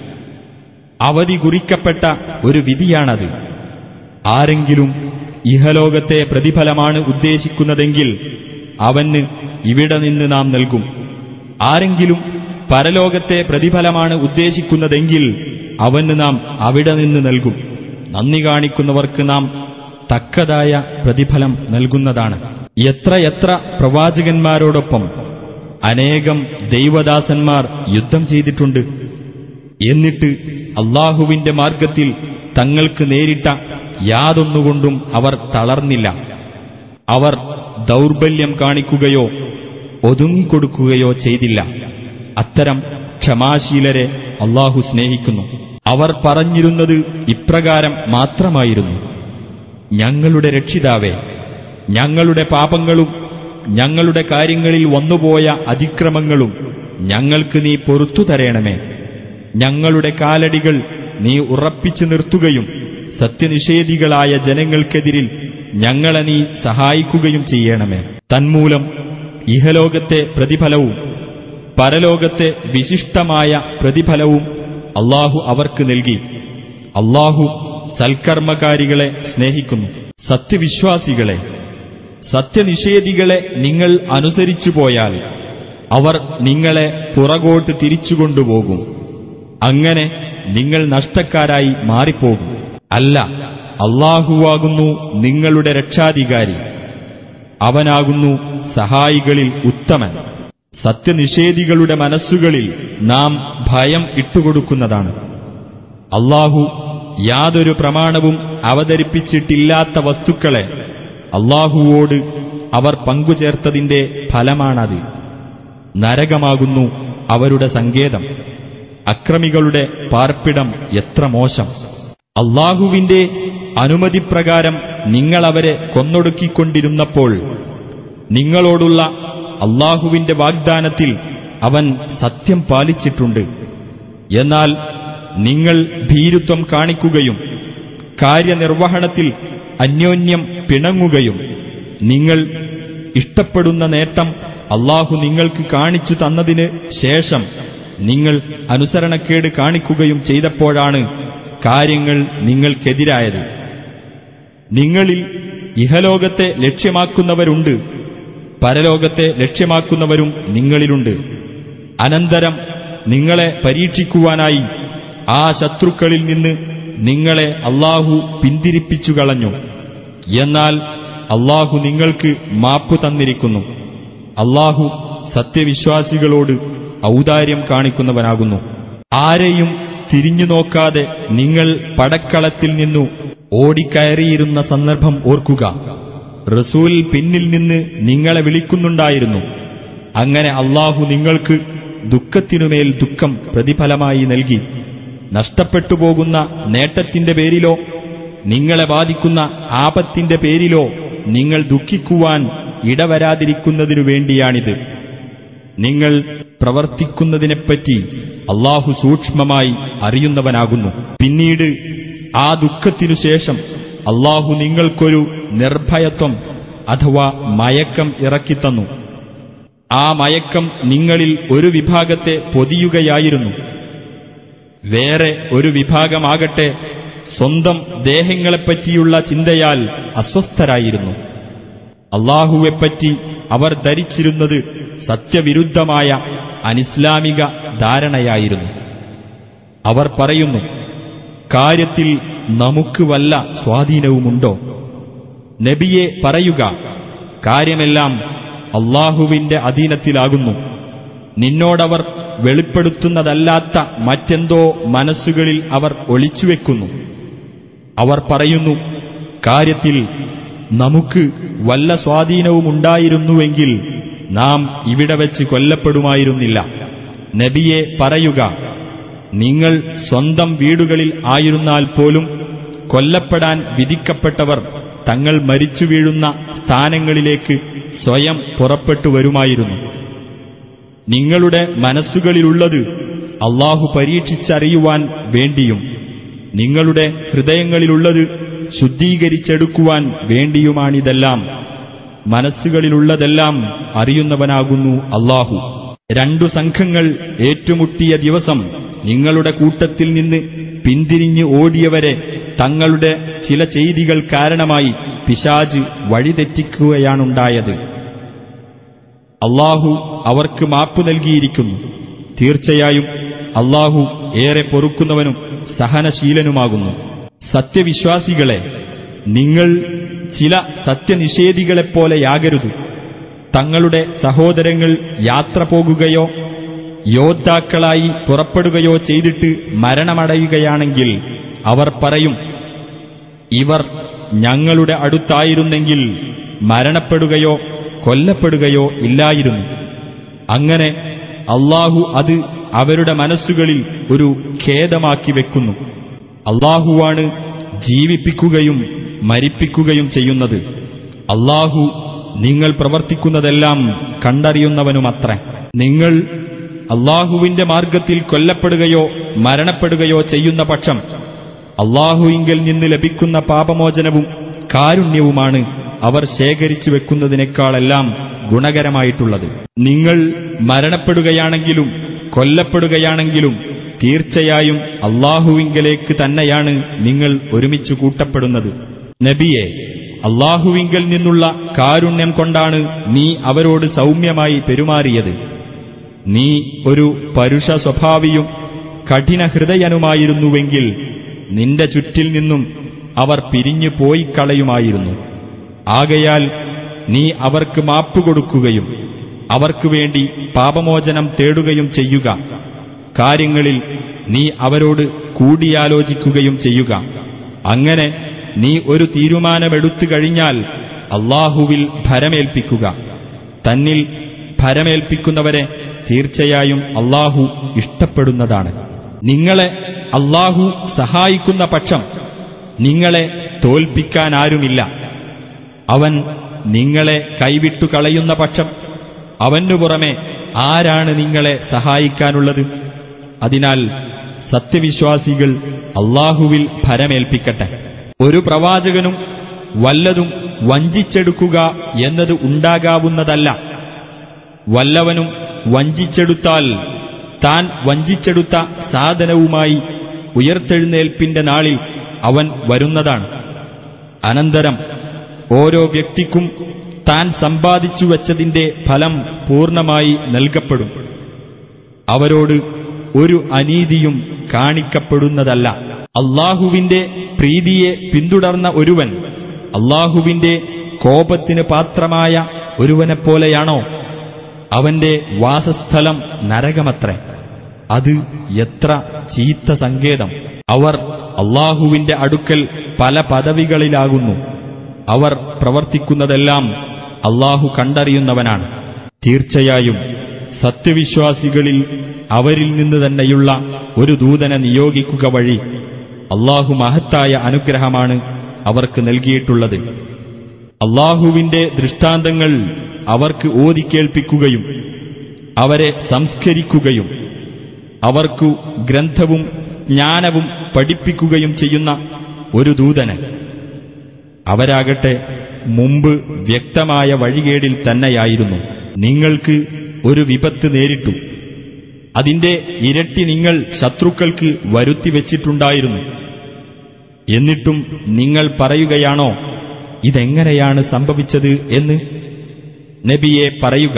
അവധി കുറിക്കപ്പെട്ട ഒരു വിധിയാണത് ആരെങ്കിലും ഇഹലോകത്തെ പ്രതിഫലമാണ് ഉദ്ദേശിക്കുന്നതെങ്കിൽ അവന് ഇവിടെ നിന്ന് നാം നൽകും ആരെങ്കിലും പരലോകത്തെ പ്രതിഫലമാണ് ഉദ്ദേശിക്കുന്നതെങ്കിൽ അവന് നാം അവിടെ നിന്ന് നൽകും നന്ദി കാണിക്കുന്നവർക്ക് നാം തക്കതായ പ്രതിഫലം നൽകുന്നതാണ് എത്രയെത്ര പ്രവാചകന്മാരോടൊപ്പം അനേകം ദൈവദാസന്മാർ യുദ്ധം ചെയ്തിട്ടുണ്ട് എന്നിട്ട് അള്ളാഹുവിന്റെ മാർഗത്തിൽ തങ്ങൾക്ക് നേരിട്ട യാതൊന്നുകൊണ്ടും അവർ തളർന്നില്ല അവർ ദൗർബല്യം കാണിക്കുകയോ ഒതുങ്ങിക്കൊടുക്കുകയോ ചെയ്തില്ല അത്തരം ക്ഷമാശീലരെ അള്ളാഹു സ്നേഹിക്കുന്നു അവർ പറഞ്ഞിരുന്നത് ഇപ്രകാരം മാത്രമായിരുന്നു ഞങ്ങളുടെ രക്ഷിതാവേ ഞങ്ങളുടെ പാപങ്ങളും ഞങ്ങളുടെ കാര്യങ്ങളിൽ വന്നുപോയ അതിക്രമങ്ങളും ഞങ്ങൾക്ക് നീ പൊറത്തു തരേണമേ ഞങ്ങളുടെ കാലടികൾ നീ ഉറപ്പിച്ചു നിർത്തുകയും സത്യനിഷേധികളായ ജനങ്ങൾക്കെതിരിൽ ഞങ്ങളെ നീ സഹായിക്കുകയും ചെയ്യണമേ തന്മൂലം ഇഹലോകത്തെ പ്രതിഫലവും പരലോകത്തെ വിശിഷ്ടമായ പ്രതിഫലവും അള്ളാഹു അവർക്ക് നൽകി അള്ളാഹു സൽക്കർമ്മകാരികളെ സ്നേഹിക്കുന്നു സത്യവിശ്വാസികളെ സത്യനിഷേധികളെ നിങ്ങൾ അനുസരിച്ചു പോയാൽ അവർ നിങ്ങളെ പുറകോട്ട് തിരിച്ചുകൊണ്ടുപോകും അങ്ങനെ നിങ്ങൾ നഷ്ടക്കാരായി മാറിപ്പോകും അല്ല അള്ളാഹുവാകുന്നു നിങ്ങളുടെ രക്ഷാധികാരി അവനാകുന്നു സഹായികളിൽ ഉത്തമൻ സത്യനിഷേധികളുടെ മനസ്സുകളിൽ നാം ഭയം ഇട്ടുകൊടുക്കുന്നതാണ് അള്ളാഹു യാതൊരു പ്രമാണവും അവതരിപ്പിച്ചിട്ടില്ലാത്ത വസ്തുക്കളെ അള്ളാഹുവോട് അവർ പങ്കുചേർത്തതിന്റെ ഫലമാണത് നരകമാകുന്നു അവരുടെ സങ്കേതം അക്രമികളുടെ പാർപ്പിടം എത്ര മോശം അള്ളാഹുവിന്റെ അനുമതിപ്രകാരം നിങ്ങളവരെ കൊന്നൊടുക്കിക്കൊണ്ടിരുന്നപ്പോൾ നിങ്ങളോടുള്ള അള്ളാഹുവിന്റെ വാഗ്ദാനത്തിൽ അവൻ സത്യം പാലിച്ചിട്ടുണ്ട് എന്നാൽ നിങ്ങൾ ഭീരുത്വം കാണിക്കുകയും കാര്യനിർവഹണത്തിൽ അന്യോന്യം പിണങ്ങുകയും നിങ്ങൾ ഇഷ്ടപ്പെടുന്ന നേട്ടം അള്ളാഹു നിങ്ങൾക്ക് കാണിച്ചു തന്നതിന് ശേഷം നിങ്ങൾ അനുസരണക്കേട് കാണിക്കുകയും ചെയ്തപ്പോഴാണ് കാര്യങ്ങൾ നിങ്ങൾക്കെതിരായത് നിങ്ങളിൽ ഇഹലോകത്തെ ലക്ഷ്യമാക്കുന്നവരുണ്ട് പരലോകത്തെ ലക്ഷ്യമാക്കുന്നവരും നിങ്ങളിലുണ്ട് അനന്തരം നിങ്ങളെ പരീക്ഷിക്കുവാനായി ആ ശത്രുക്കളിൽ നിന്ന് നിങ്ങളെ അള്ളാഹു പിന്തിരിപ്പിച്ചു കളഞ്ഞു എന്നാൽ അള്ളാഹു നിങ്ങൾക്ക് മാപ്പു തന്നിരിക്കുന്നു അള്ളാഹു സത്യവിശ്വാസികളോട് ഔദാര്യം കാണിക്കുന്നവനാകുന്നു ആരെയും തിരിഞ്ഞു നോക്കാതെ നിങ്ങൾ പടക്കളത്തിൽ നിന്നു ഓടിക്കയറിയിരുന്ന സന്ദർഭം ഓർക്കുക റസൂൽ പിന്നിൽ നിന്ന് നിങ്ങളെ വിളിക്കുന്നുണ്ടായിരുന്നു അങ്ങനെ അള്ളാഹു നിങ്ങൾക്ക് ദുഃഖത്തിനുമേൽ ദുഃഖം പ്രതിഫലമായി നൽകി നഷ്ടപ്പെട്ടു പോകുന്ന നേട്ടത്തിന്റെ പേരിലോ നിങ്ങളെ ബാധിക്കുന്ന ആപത്തിന്റെ പേരിലോ നിങ്ങൾ ദുഃഖിക്കുവാൻ ഇടവരാതിരിക്കുന്നതിനു വേണ്ടിയാണിത് നിങ്ങൾ പ്രവർത്തിക്കുന്നതിനെപ്പറ്റി അള്ളാഹു സൂക്ഷ്മമായി അറിയുന്നവനാകുന്നു പിന്നീട് ആ ദുഃഖത്തിനു ശേഷം അള്ളാഹു നിങ്ങൾക്കൊരു നിർഭയത്വം അഥവാ മയക്കം ഇറക്കിത്തന്നു ആ മയക്കം നിങ്ങളിൽ ഒരു വിഭാഗത്തെ പൊതിയുകയായിരുന്നു വേറെ ഒരു വിഭാഗമാകട്ടെ സ്വന്തം ദേഹങ്ങളെപ്പറ്റിയുള്ള ചിന്തയാൽ അസ്വസ്ഥരായിരുന്നു അള്ളാഹുവെപ്പറ്റി അവർ ധരിച്ചിരുന്നത് സത്യവിരുദ്ധമായ അനിസ്ലാമിക ധാരണയായിരുന്നു അവർ പറയുന്നു കാര്യത്തിൽ നമുക്ക് വല്ല സ്വാധീനവുമുണ്ടോ നബിയെ പറയുക കാര്യമെല്ലാം അള്ളാഹുവിന്റെ അധീനത്തിലാകുന്നു നിന്നോടവർ വെളിപ്പെടുത്തുന്നതല്ലാത്ത മറ്റെന്തോ മനസ്സുകളിൽ അവർ ഒളിച്ചുവെക്കുന്നു അവർ പറയുന്നു കാര്യത്തിൽ നമുക്ക് വല്ല സ്വാധീനവുമുണ്ടായിരുന്നുവെങ്കിൽ നാം ഇവിടെ വെച്ച് കൊല്ലപ്പെടുമായിരുന്നില്ല നബിയെ പറയുക നിങ്ങൾ സ്വന്തം വീടുകളിൽ ആയിരുന്നാൽ പോലും കൊല്ലപ്പെടാൻ വിധിക്കപ്പെട്ടവർ തങ്ങൾ മരിച്ചു വീഴുന്ന സ്ഥാനങ്ങളിലേക്ക് സ്വയം പുറപ്പെട്ടു വരുമായിരുന്നു നിങ്ങളുടെ മനസ്സുകളിലുള്ളത് അള്ളാഹു പരീക്ഷിച്ചറിയുവാൻ വേണ്ടിയും നിങ്ങളുടെ ഹൃദയങ്ങളിലുള്ളത് ശുദ്ധീകരിച്ചെടുക്കുവാൻ വേണ്ടിയുമാണിതെല്ലാം മനസ്സുകളിലുള്ളതെല്ലാം അറിയുന്നവനാകുന്നു അള്ളാഹു രണ്ടു സംഘങ്ങൾ ഏറ്റുമുട്ടിയ ദിവസം നിങ്ങളുടെ കൂട്ടത്തിൽ നിന്ന് പിന്തിരിഞ്ഞ് ഓടിയവരെ തങ്ങളുടെ ചില ചെയ്തികൾ കാരണമായി പിശാജ് വഴിതെറ്റിക്കുകയാണുണ്ടായത് അള്ളാഹു അവർക്ക് മാപ്പ് നൽകിയിരിക്കുന്നു തീർച്ചയായും അള്ളാഹു ഏറെ പൊറുക്കുന്നവനും സഹനശീലനുമാകുന്നു സത്യവിശ്വാസികളെ നിങ്ങൾ ചില സത്യനിഷേധികളെപ്പോലെയാകരുത് തങ്ങളുടെ സഹോദരങ്ങൾ യാത്ര പോകുകയോ യോദ്ധാക്കളായി പുറപ്പെടുകയോ ചെയ്തിട്ട് മരണമടയുകയാണെങ്കിൽ അവർ പറയും ഇവർ ഞങ്ങളുടെ അടുത്തായിരുന്നെങ്കിൽ മരണപ്പെടുകയോ കൊല്ലപ്പെടുകയോ ഇല്ലായിരുന്നു അങ്ങനെ അള്ളാഹു അത് അവരുടെ മനസ്സുകളിൽ ഒരു ഖേദമാക്കി വെക്കുന്നു അള്ളാഹുവാണ് ജീവിപ്പിക്കുകയും മരിപ്പിക്കുകയും ചെയ്യുന്നത് അള്ളാഹു നിങ്ങൾ പ്രവർത്തിക്കുന്നതെല്ലാം കണ്ടറിയുന്നവനുമത്രേ നിങ്ങൾ അള്ളാഹുവിന്റെ മാർഗത്തിൽ കൊല്ലപ്പെടുകയോ മരണപ്പെടുകയോ ചെയ്യുന്ന പക്ഷം അള്ളാഹുവിങ്കിൽ നിന്ന് ലഭിക്കുന്ന പാപമോചനവും കാരുണ്യവുമാണ് അവർ ശേഖരിച്ചു വെക്കുന്നതിനേക്കാളെല്ലാം ഗുണകരമായിട്ടുള്ളത് നിങ്ങൾ മരണപ്പെടുകയാണെങ്കിലും കൊല്ലപ്പെടുകയാണെങ്കിലും തീർച്ചയായും അള്ളാഹുവിങ്കലേക്ക് തന്നെയാണ് നിങ്ങൾ ഒരുമിച്ച് കൂട്ടപ്പെടുന്നത് നബിയെ അള്ളാഹുവിങ്കൽ നിന്നുള്ള കാരുണ്യം കൊണ്ടാണ് നീ അവരോട് സൗമ്യമായി പെരുമാറിയത് നീ ഒരു പരുഷ സ്വഭാവിയും കഠിന ഹൃദയനുമായിരുന്നുവെങ്കിൽ നിന്റെ ചുറ്റിൽ നിന്നും അവർ പിരിഞ്ഞു പോയി കളയുമായിരുന്നു ആകയാൽ നീ അവർക്ക് മാപ്പ് കൊടുക്കുകയും അവർക്കു വേണ്ടി പാപമോചനം തേടുകയും ചെയ്യുക കാര്യങ്ങളിൽ നീ അവരോട് കൂടിയാലോചിക്കുകയും ചെയ്യുക അങ്ങനെ നീ ഒരു തീരുമാനമെടുത്തു കഴിഞ്ഞാൽ അള്ളാഹുവിൽ ഭരമേൽപ്പിക്കുക തന്നിൽ ഭരമേൽപ്പിക്കുന്നവരെ തീർച്ചയായും അള്ളാഹു ഇഷ്ടപ്പെടുന്നതാണ് നിങ്ങളെ അള്ളാഹു സഹായിക്കുന്ന പക്ഷം നിങ്ങളെ തോൽപ്പിക്കാനാരുമില്ല അവൻ നിങ്ങളെ കൈവിട്ടു കളയുന്ന പക്ഷം അവനു പുറമെ ആരാണ് നിങ്ങളെ സഹായിക്കാനുള്ളത് അതിനാൽ സത്യവിശ്വാസികൾ അള്ളാഹുവിൽ ഭരമേൽപ്പിക്കട്ടെ ഒരു പ്രവാചകനും വല്ലതും വഞ്ചിച്ചെടുക്കുക എന്നത് ഉണ്ടാകാവുന്നതല്ല വല്ലവനും വഞ്ചിച്ചെടുത്താൽ താൻ വഞ്ചിച്ചെടുത്ത സാധനവുമായി ഉയർത്തെഴുന്നേൽപ്പിന്റെ നാളിൽ അവൻ വരുന്നതാണ് അനന്തരം ഓരോ വ്യക്തിക്കും താൻ സമ്പാദിച്ചു വച്ചതിന്റെ ഫലം പൂർണ്ണമായി നൽകപ്പെടും അവരോട് ഒരു അനീതിയും കാണിക്കപ്പെടുന്നതല്ല അള്ളാഹുവിന്റെ പ്രീതിയെ പിന്തുടർന്ന ഒരുവൻ അള്ളാഹുവിന്റെ കോപത്തിന് പാത്രമായ ഒരുവനെപ്പോലെയാണോ അവന്റെ വാസസ്ഥലം നരകമത്രേ അത് എത്ര ചീത്ത സങ്കേതം അവർ അള്ളാഹുവിന്റെ അടുക്കൽ പല പദവികളിലാകുന്നു അവർ പ്രവർത്തിക്കുന്നതെല്ലാം അള്ളാഹു കണ്ടറിയുന്നവനാണ് തീർച്ചയായും സത്യവിശ്വാസികളിൽ അവരിൽ നിന്ന് തന്നെയുള്ള ഒരു ദൂതനെ നിയോഗിക്കുക വഴി അള്ളാഹു മഹത്തായ അനുഗ്രഹമാണ് അവർക്ക് നൽകിയിട്ടുള്ളത് അള്ളാഹുവിന്റെ ദൃഷ്ടാന്തങ്ങൾ അവർക്ക് ഓതിക്കേൾപ്പിക്കുകയും അവരെ സംസ്കരിക്കുകയും അവർക്കു ഗ്രന്ഥവും ജ്ഞാനവും പഠിപ്പിക്കുകയും ചെയ്യുന്ന ഒരു ദൂതന് അവരാകട്ടെ മുമ്പ് വ്യക്തമായ വഴികേടിൽ തന്നെയായിരുന്നു നിങ്ങൾക്ക് ഒരു വിപത്ത് നേരിട്ടു അതിന്റെ ഇരട്ടി നിങ്ങൾ ശത്രുക്കൾക്ക് വരുത്തിവെച്ചിട്ടുണ്ടായിരുന്നു എന്നിട്ടും നിങ്ങൾ പറയുകയാണോ ഇതെങ്ങനെയാണ് സംഭവിച്ചത് എന്ന് നബിയെ പറയുക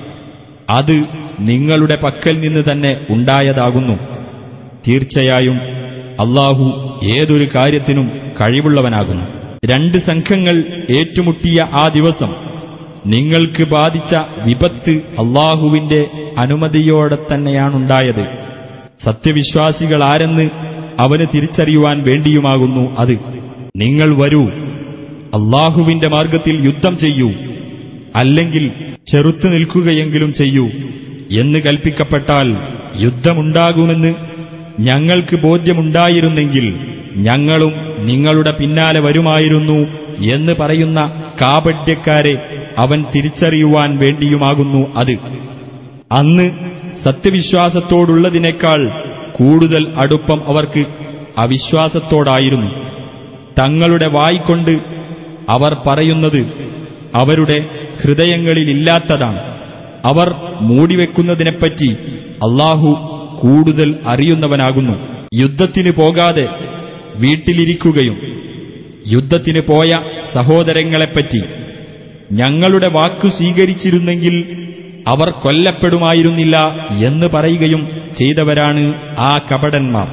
അത് നിങ്ങളുടെ പക്കൽ നിന്ന് തന്നെ ഉണ്ടായതാകുന്നു തീർച്ചയായും അള്ളാഹു ഏതൊരു കാര്യത്തിനും കഴിവുള്ളവനാകുന്നു രണ്ട് സംഘങ്ങൾ ഏറ്റുമുട്ടിയ ആ ദിവസം നിങ്ങൾക്ക് ബാധിച്ച വിപത്ത് അള്ളാഹുവിന്റെ അനുമതിയോടെ തന്നെയാണുണ്ടായത് സത്യവിശ്വാസികൾ ആരെന്ന് അവന് തിരിച്ചറിയുവാൻ വേണ്ടിയുമാകുന്നു അത് നിങ്ങൾ വരൂ അള്ളാഹുവിന്റെ മാർഗത്തിൽ യുദ്ധം ചെയ്യൂ അല്ലെങ്കിൽ ചെറുത്തു നിൽക്കുകയെങ്കിലും ചെയ്യൂ എന്ന് കൽപ്പിക്കപ്പെട്ടാൽ യുദ്ധമുണ്ടാകുമെന്ന് ഞങ്ങൾക്ക് ബോധ്യമുണ്ടായിരുന്നെങ്കിൽ ഞങ്ങളും നിങ്ങളുടെ പിന്നാലെ വരുമായിരുന്നു എന്ന് പറയുന്ന കാപട്യക്കാരെ അവൻ തിരിച്ചറിയുവാൻ വേണ്ടിയുമാകുന്നു അത് അന്ന് സത്യവിശ്വാസത്തോടുള്ളതിനേക്കാൾ കൂടുതൽ അടുപ്പം അവർക്ക് അവിശ്വാസത്തോടായിരുന്നു തങ്ങളുടെ വായിക്കൊണ്ട് അവർ പറയുന്നത് അവരുടെ ഹൃദയങ്ങളിലില്ലാത്തതാണ് അവർ മൂടിവെക്കുന്നതിനെപ്പറ്റി അള്ളാഹു കൂടുതൽ അറിയുന്നവനാകുന്നു യുദ്ധത്തിന് പോകാതെ വീട്ടിലിരിക്കുകയും യുദ്ധത്തിന് പോയ സഹോദരങ്ങളെപ്പറ്റി ഞങ്ങളുടെ വാക്കു സ്വീകരിച്ചിരുന്നെങ്കിൽ അവർ കൊല്ലപ്പെടുമായിരുന്നില്ല എന്ന് പറയുകയും ചെയ്തവരാണ് ആ കപടന്മാർ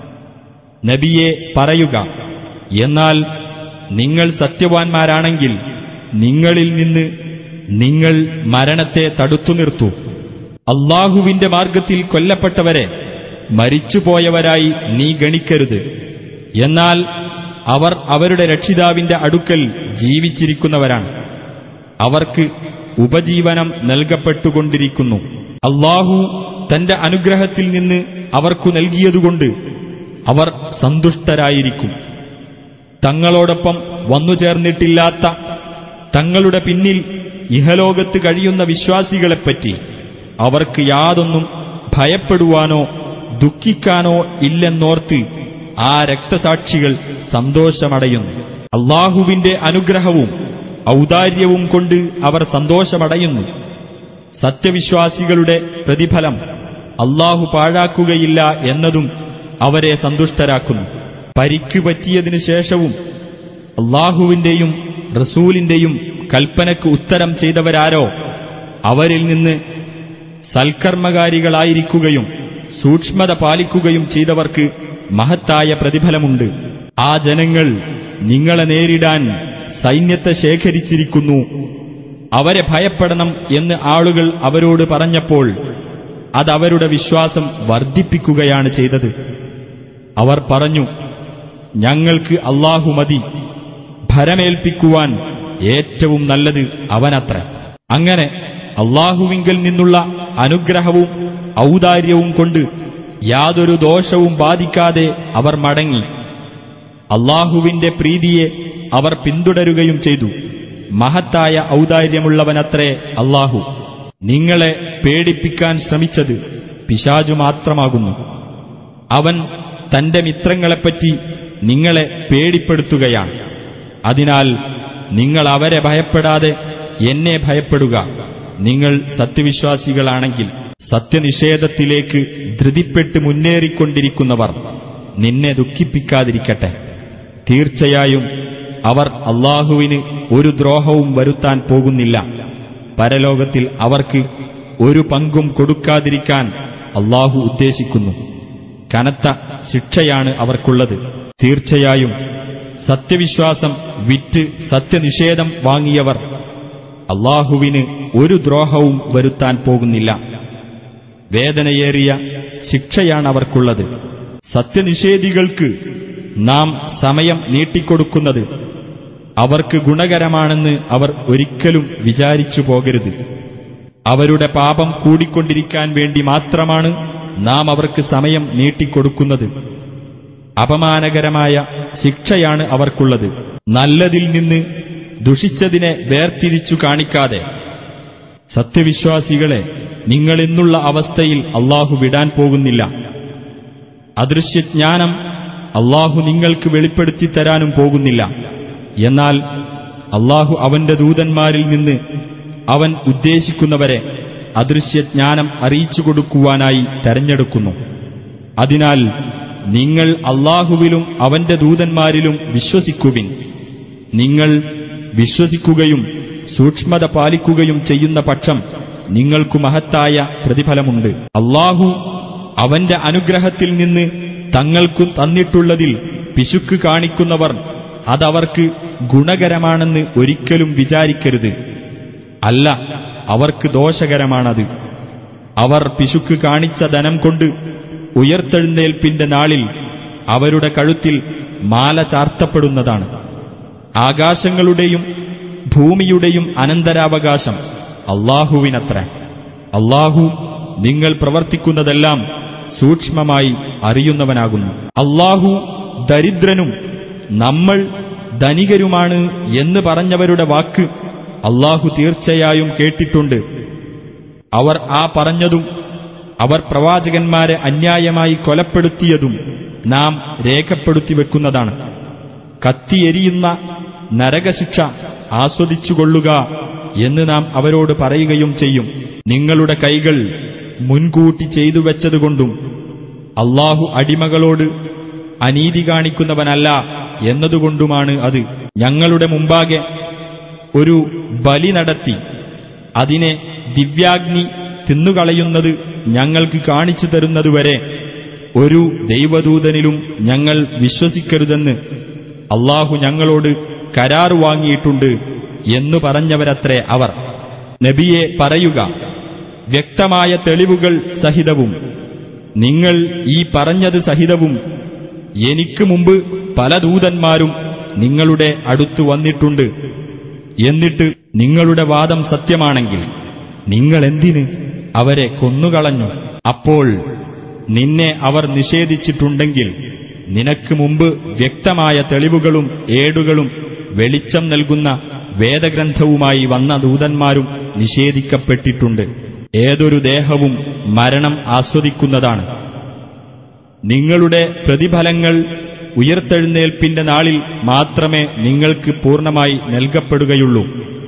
നബിയെ പറയുക എന്നാൽ നിങ്ങൾ സത്യവാൻമാരാണെങ്കിൽ നിങ്ങളിൽ നിന്ന് നിങ്ങൾ മരണത്തെ തടുത്തു നിർത്തൂ അള്ളാഹുവിന്റെ മാർഗത്തിൽ കൊല്ലപ്പെട്ടവരെ മരിച്ചുപോയവരായി നീ ഗണിക്കരുത് എന്നാൽ അവർ അവരുടെ രക്ഷിതാവിന്റെ അടുക്കൽ ജീവിച്ചിരിക്കുന്നവരാണ് അവർക്ക് ഉപജീവനം നൽകപ്പെട്ടുകൊണ്ടിരിക്കുന്നു അള്ളാഹു തന്റെ അനുഗ്രഹത്തിൽ നിന്ന് അവർക്കു നൽകിയതുകൊണ്ട് അവർ സന്തുഷ്ടരായിരിക്കും തങ്ങളോടൊപ്പം വന്നുചേർന്നിട്ടില്ലാത്ത തങ്ങളുടെ പിന്നിൽ ഇഹലോകത്ത് കഴിയുന്ന വിശ്വാസികളെപ്പറ്റി അവർക്ക് യാതൊന്നും ഭയപ്പെടുവാനോ ദുഃഖിക്കാനോ ഇല്ലെന്നോർത്ത് ആ രക്തസാക്ഷികൾ സന്തോഷമടയുന്നു അള്ളാഹുവിന്റെ അനുഗ്രഹവും ഔദാര്യവും കൊണ്ട് അവർ സന്തോഷമടയുന്നു സത്യവിശ്വാസികളുടെ പ്രതിഫലം അള്ളാഹു പാഴാക്കുകയില്ല എന്നതും അവരെ സന്തുഷ്ടരാക്കുന്നു പരിക്ക് പറ്റിയതിനു ശേഷവും അള്ളാഹുവിന്റെയും റസൂലിന്റെയും കൽപ്പനയ്ക്ക് ഉത്തരം ചെയ്തവരാരോ അവരിൽ നിന്ന് സൽക്കർമ്മകാരികളായിരിക്കുകയും സൂക്ഷ്മത പാലിക്കുകയും ചെയ്തവർക്ക് മഹത്തായ പ്രതിഫലമുണ്ട് ആ ജനങ്ങൾ നിങ്ങളെ നേരിടാൻ സൈന്യത്തെ ശേഖരിച്ചിരിക്കുന്നു അവരെ ഭയപ്പെടണം എന്ന് ആളുകൾ അവരോട് പറഞ്ഞപ്പോൾ അതവരുടെ വിശ്വാസം വർദ്ധിപ്പിക്കുകയാണ് ചെയ്തത് അവർ പറഞ്ഞു ഞങ്ങൾക്ക് അള്ളാഹു മതി ഭരമേൽപ്പിക്കുവാൻ ഏറ്റവും നല്ലത് അവനത്ര അങ്ങനെ അള്ളാഹുവിങ്കിൽ നിന്നുള്ള അനുഗ്രഹവും ഔദാര്യവും കൊണ്ട് യാതൊരു ദോഷവും ബാധിക്കാതെ അവർ മടങ്ങി അള്ളാഹുവിന്റെ പ്രീതിയെ അവർ പിന്തുടരുകയും ചെയ്തു മഹത്തായ ഔദാര്യമുള്ളവനത്രേ അള്ളാഹു നിങ്ങളെ പേടിപ്പിക്കാൻ ശ്രമിച്ചത് പിശാചു മാത്രമാകുന്നു അവൻ തന്റെ മിത്രങ്ങളെപ്പറ്റി നിങ്ങളെ പേടിപ്പെടുത്തുകയാണ് അതിനാൽ നിങ്ങൾ അവരെ ഭയപ്പെടാതെ എന്നെ ഭയപ്പെടുക നിങ്ങൾ സത്യവിശ്വാസികളാണെങ്കിൽ സത്യനിഷേധത്തിലേക്ക് ധൃതിപ്പെട്ട് മുന്നേറിക്കൊണ്ടിരിക്കുന്നവർ നിന്നെ ദുഃഖിപ്പിക്കാതിരിക്കട്ടെ തീർച്ചയായും അവർ അള്ളാഹുവിന് ഒരു ദ്രോഹവും വരുത്താൻ പോകുന്നില്ല പരലോകത്തിൽ അവർക്ക് ഒരു പങ്കും കൊടുക്കാതിരിക്കാൻ അള്ളാഹു ഉദ്ദേശിക്കുന്നു കനത്ത ശിക്ഷയാണ് അവർക്കുള്ളത് തീർച്ചയായും സത്യവിശ്വാസം വിറ്റ് സത്യനിഷേധം വാങ്ങിയവർ അള്ളാഹുവിന് ഒരു ദ്രോഹവും വരുത്താൻ പോകുന്നില്ല വേദനയേറിയ ശിക്ഷയാണ് അവർക്കുള്ളത് സത്യനിഷേധികൾക്ക് നാം സമയം നീട്ടിക്കൊടുക്കുന്നത് അവർക്ക് ഗുണകരമാണെന്ന് അവർ ഒരിക്കലും വിചാരിച്ചു പോകരുത് അവരുടെ പാപം കൂടിക്കൊണ്ടിരിക്കാൻ വേണ്ടി മാത്രമാണ് നാം അവർക്ക് സമയം നീട്ടിക്കൊടുക്കുന്നത് അപമാനകരമായ ശിക്ഷയാണ് അവർക്കുള്ളത് നല്ലതിൽ നിന്ന് ദുഷിച്ചതിനെ വേർതിരിച്ചു കാണിക്കാതെ സത്യവിശ്വാസികളെ നിങ്ങൾ ഇന്നുള്ള അവസ്ഥയിൽ അള്ളാഹു വിടാൻ പോകുന്നില്ല അദൃശ്യജ്ഞാനം അള്ളാഹു നിങ്ങൾക്ക് വെളിപ്പെടുത്തി തരാനും പോകുന്നില്ല എന്നാൽ അള്ളാഹു അവന്റെ ദൂതന്മാരിൽ നിന്ന് അവൻ ഉദ്ദേശിക്കുന്നവരെ അദൃശ്യജ്ഞാനം അറിയിച്ചു കൊടുക്കുവാനായി തെരഞ്ഞെടുക്കുന്നു അതിനാൽ നിങ്ങൾ അള്ളാഹുവിലും അവന്റെ ദൂതന്മാരിലും വിശ്വസിക്കുവിൻ നിങ്ങൾ വിശ്വസിക്കുകയും സൂക്ഷ്മത പാലിക്കുകയും ചെയ്യുന്ന പക്ഷം നിങ്ങൾക്കു മഹത്തായ പ്രതിഫലമുണ്ട് അള്ളാഹു അവന്റെ അനുഗ്രഹത്തിൽ നിന്ന് തങ്ങൾക്കു തന്നിട്ടുള്ളതിൽ പിശുക്ക് കാണിക്കുന്നവർ അതവർക്ക് ഗുണകരമാണെന്ന് ഒരിക്കലും വിചാരിക്കരുത് അല്ല അവർക്ക് ദോഷകരമാണത് അവർ പിശുക്ക് കാണിച്ച ധനം കൊണ്ട് ഉയർത്തെഴുന്നേൽപ്പിന്റെ നാളിൽ അവരുടെ കഴുത്തിൽ മാല ചാർത്തപ്പെടുന്നതാണ് ആകാശങ്ങളുടെയും ഭൂമിയുടെയും അനന്തരാവകാശം അള്ളാഹുവിനത്ര അള്ളാഹു നിങ്ങൾ പ്രവർത്തിക്കുന്നതെല്ലാം സൂക്ഷ്മമായി അറിയുന്നവനാകുന്നു അള്ളാഹു ദരിദ്രനും നമ്മൾ ധനികരുമാണ് എന്ന് പറഞ്ഞവരുടെ വാക്ക് അള്ളാഹു തീർച്ചയായും കേട്ടിട്ടുണ്ട് അവർ ആ പറഞ്ഞതും അവർ പ്രവാചകന്മാരെ അന്യായമായി കൊലപ്പെടുത്തിയതും നാം രേഖപ്പെടുത്തി വെക്കുന്നതാണ് കത്തിയെരിയുന്ന നരകശിക്ഷ ആസ്വദിച്ചുകൊള്ളുക എന്ന് നാം അവരോട് പറയുകയും ചെയ്യും നിങ്ങളുടെ കൈകൾ മുൻകൂട്ടി ചെയ്തു വെച്ചതുകൊണ്ടും അള്ളാഹു അടിമകളോട് അനീതി കാണിക്കുന്നവനല്ല എന്നതുകൊണ്ടുമാണ് അത് ഞങ്ങളുടെ മുമ്പാകെ ഒരു ബലി നടത്തി അതിനെ ദിവ്യാഗ്നി തിന്നുകളയുന്നത് ഞങ്ങൾക്ക് കാണിച്ചു തരുന്നതുവരെ ഒരു ദൈവദൂതനിലും ഞങ്ങൾ വിശ്വസിക്കരുതെന്ന് അള്ളാഹു ഞങ്ങളോട് കരാർ വാങ്ങിയിട്ടുണ്ട് എന്നു പറഞ്ഞവരത്രേ അവർ നബിയെ പറയുക വ്യക്തമായ തെളിവുകൾ സഹിതവും നിങ്ങൾ ഈ പറഞ്ഞത് സഹിതവും എനിക്ക് മുമ്പ് പല ദൂതന്മാരും നിങ്ങളുടെ അടുത്തു വന്നിട്ടുണ്ട് എന്നിട്ട് നിങ്ങളുടെ വാദം സത്യമാണെങ്കിൽ നിങ്ങൾ എന്തിന് അവരെ കൊന്നുകളഞ്ഞു അപ്പോൾ നിന്നെ അവർ നിഷേധിച്ചിട്ടുണ്ടെങ്കിൽ നിനക്ക് മുമ്പ് വ്യക്തമായ തെളിവുകളും ഏടുകളും വെളിച്ചം നൽകുന്ന വേദഗ്രന്ഥവുമായി വന്ന ദൂതന്മാരും നിഷേധിക്കപ്പെട്ടിട്ടുണ്ട് ഏതൊരു ദേഹവും മരണം ആസ്വദിക്കുന്നതാണ് നിങ്ങളുടെ പ്രതിഫലങ്ങൾ ഉയർത്തെഴുന്നേൽപ്പിന്റെ നാളിൽ മാത്രമേ നിങ്ങൾക്ക് പൂർണ്ണമായി നൽകപ്പെടുകയുള്ളൂ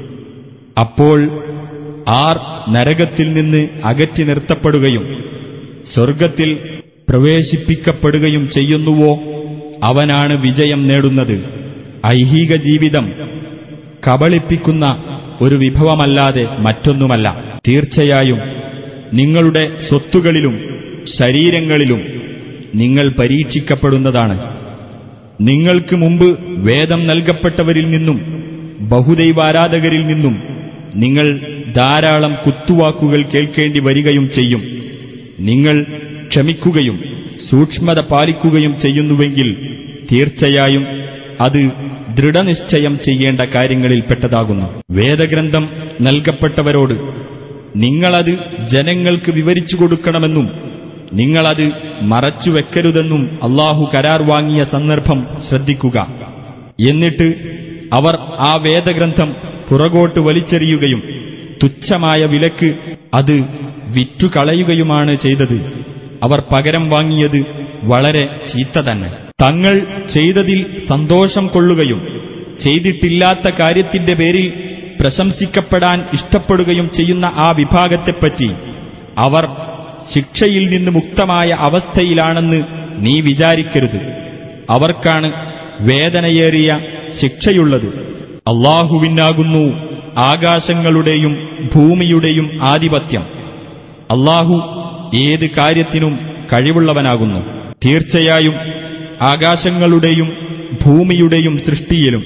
അപ്പോൾ ആർ നരകത്തിൽ നിന്ന് അകറ്റി നിർത്തപ്പെടുകയും സ്വർഗത്തിൽ പ്രവേശിപ്പിക്കപ്പെടുകയും ചെയ്യുന്നുവോ അവനാണ് വിജയം നേടുന്നത് ഐഹിക ജീവിതം കബളിപ്പിക്കുന്ന ഒരു വിഭവമല്ലാതെ മറ്റൊന്നുമല്ല തീർച്ചയായും നിങ്ങളുടെ സ്വത്തുകളിലും ശരീരങ്ങളിലും നിങ്ങൾ പരീക്ഷിക്കപ്പെടുന്നതാണ് നിങ്ങൾക്ക് മുമ്പ് വേദം നൽകപ്പെട്ടവരിൽ നിന്നും ബഹുദൈവാരാധകരിൽ നിന്നും നിങ്ങൾ ധാരാളം കുത്തുവാക്കുകൾ കേൾക്കേണ്ടി വരികയും ചെയ്യും നിങ്ങൾ ക്ഷമിക്കുകയും സൂക്ഷ്മത പാലിക്കുകയും ചെയ്യുന്നുവെങ്കിൽ തീർച്ചയായും അത് ദൃഢനിശ്ചയം ചെയ്യേണ്ട കാര്യങ്ങളിൽപ്പെട്ടതാകുന്നു വേദഗ്രന്ഥം നൽകപ്പെട്ടവരോട് നിങ്ങളത് ജനങ്ങൾക്ക് വിവരിച്ചു കൊടുക്കണമെന്നും നിങ്ങളത് മറച്ചുവെക്കരുതെന്നും അള്ളാഹു കരാർ വാങ്ങിയ സന്ദർഭം ശ്രദ്ധിക്കുക എന്നിട്ട് അവർ ആ വേദഗ്രന്ഥം പുറകോട്ട് വലിച്ചെറിയുകയും തുച്ഛമായ വിലക്ക് അത് വിറ്റുകളയുകയുമാണ് ചെയ്തത് അവർ പകരം വാങ്ങിയത് വളരെ ചീത്ത തന്നെ തങ്ങൾ ചെയ്തതിൽ സന്തോഷം കൊള്ളുകയും ചെയ്തിട്ടില്ലാത്ത കാര്യത്തിന്റെ പേരിൽ പ്രശംസിക്കപ്പെടാൻ ഇഷ്ടപ്പെടുകയും ചെയ്യുന്ന ആ വിഭാഗത്തെപ്പറ്റി അവർ ശിക്ഷയിൽ നിന്ന് മുക്തമായ അവസ്ഥയിലാണെന്ന് നീ വിചാരിക്കരുത് അവർക്കാണ് വേദനയേറിയ ശിക്ഷയുള്ളത് അള്ളാഹുവിനാകുന്നു ആകാശങ്ങളുടെയും ഭൂമിയുടെയും ആധിപത്യം അള്ളാഹു ഏത് കാര്യത്തിനും കഴിവുള്ളവനാകുന്നു തീർച്ചയായും ആകാശങ്ങളുടെയും ഭൂമിയുടെയും സൃഷ്ടിയിലും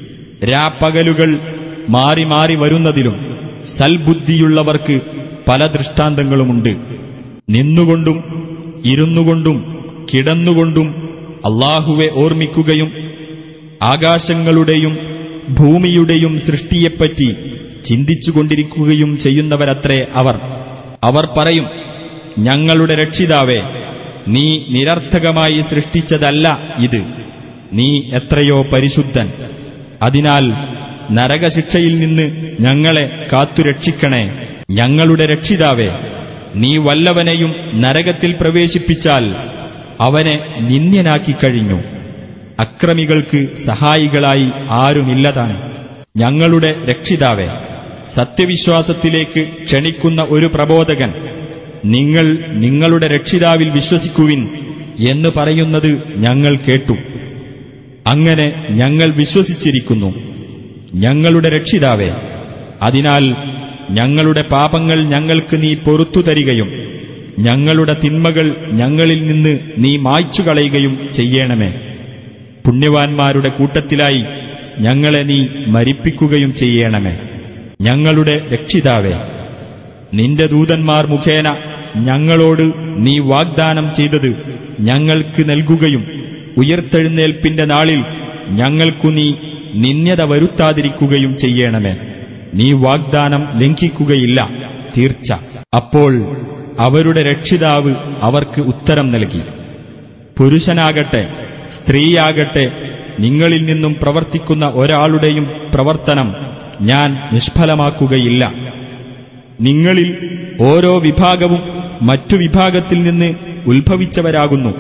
രാപ്പകലുകൾ മാറി മാറി വരുന്നതിലും സൽബുദ്ധിയുള്ളവർക്ക് പല ദൃഷ്ടാന്തങ്ങളുമുണ്ട് നിന്നുകൊണ്ടും ഇരുന്നുകൊണ്ടും കിടന്നുകൊണ്ടും അള്ളാഹുവെ ഓർമ്മിക്കുകയും ആകാശങ്ങളുടെയും ഭൂമിയുടെയും സൃഷ്ടിയെപ്പറ്റി ചിന്തിച്ചുകൊണ്ടിരിക്കുകയും ചെയ്യുന്നവരത്രേ അവർ അവർ പറയും ഞങ്ങളുടെ രക്ഷിതാവേ നീ നിരർത്ഥകമായി സൃഷ്ടിച്ചതല്ല ഇത് നീ എത്രയോ പരിശുദ്ധൻ അതിനാൽ നരകശിക്ഷയിൽ നിന്ന് ഞങ്ങളെ കാത്തുരക്ഷിക്കണേ ഞങ്ങളുടെ രക്ഷിതാവേ നീ വല്ലവനെയും നരകത്തിൽ പ്രവേശിപ്പിച്ചാൽ അവനെ നിന്ദ്യനാക്കി കഴിഞ്ഞു അക്രമികൾക്ക് സഹായികളായി ആരുമില്ലതാണ് ഞങ്ങളുടെ രക്ഷിതാവെ സത്യവിശ്വാസത്തിലേക്ക് ക്ഷണിക്കുന്ന ഒരു പ്രബോധകൻ നിങ്ങൾ നിങ്ങളുടെ രക്ഷിതാവിൽ വിശ്വസിക്കുവിൻ എന്ന് പറയുന്നത് ഞങ്ങൾ കേട്ടു അങ്ങനെ ഞങ്ങൾ വിശ്വസിച്ചിരിക്കുന്നു ഞങ്ങളുടെ രക്ഷിതാവേ അതിനാൽ ഞങ്ങളുടെ പാപങ്ങൾ ഞങ്ങൾക്ക് നീ പൊറത്തു തരികയും ഞങ്ങളുടെ തിന്മകൾ ഞങ്ങളിൽ നിന്ന് നീ മായ്ച്ചു കളയുകയും ചെയ്യണമേ പുണ്യവാന്മാരുടെ കൂട്ടത്തിലായി ഞങ്ങളെ നീ മരിപ്പിക്കുകയും ചെയ്യണമേ ഞങ്ങളുടെ രക്ഷിതാവേ നിന്റെ ദൂതന്മാർ മുഖേന ഞങ്ങളോട് നീ വാഗ്ദാനം ചെയ്തത് ഞങ്ങൾക്ക് നൽകുകയും ഉയർത്തെഴുന്നേൽപ്പിന്റെ നാളിൽ ഞങ്ങൾക്കു നീ നിന്യത വരുത്താതിരിക്കുകയും ചെയ്യണമേ നീ വാഗ്ദാനം ലംഘിക്കുകയില്ല തീർച്ച അപ്പോൾ അവരുടെ രക്ഷിതാവ് അവർക്ക് ഉത്തരം നൽകി പുരുഷനാകട്ടെ സ്ത്രീയാകട്ടെ നിങ്ങളിൽ നിന്നും പ്രവർത്തിക്കുന്ന ഒരാളുടെയും പ്രവർത്തനം ഞാൻ നിഷ്ഫലമാക്കുകയില്ല നിങ്ങളിൽ ഓരോ വിഭാഗവും മറ്റു വിഭാഗത്തിൽ നിന്ന് ഉത്ഭവിച്ചവരാകുന്നു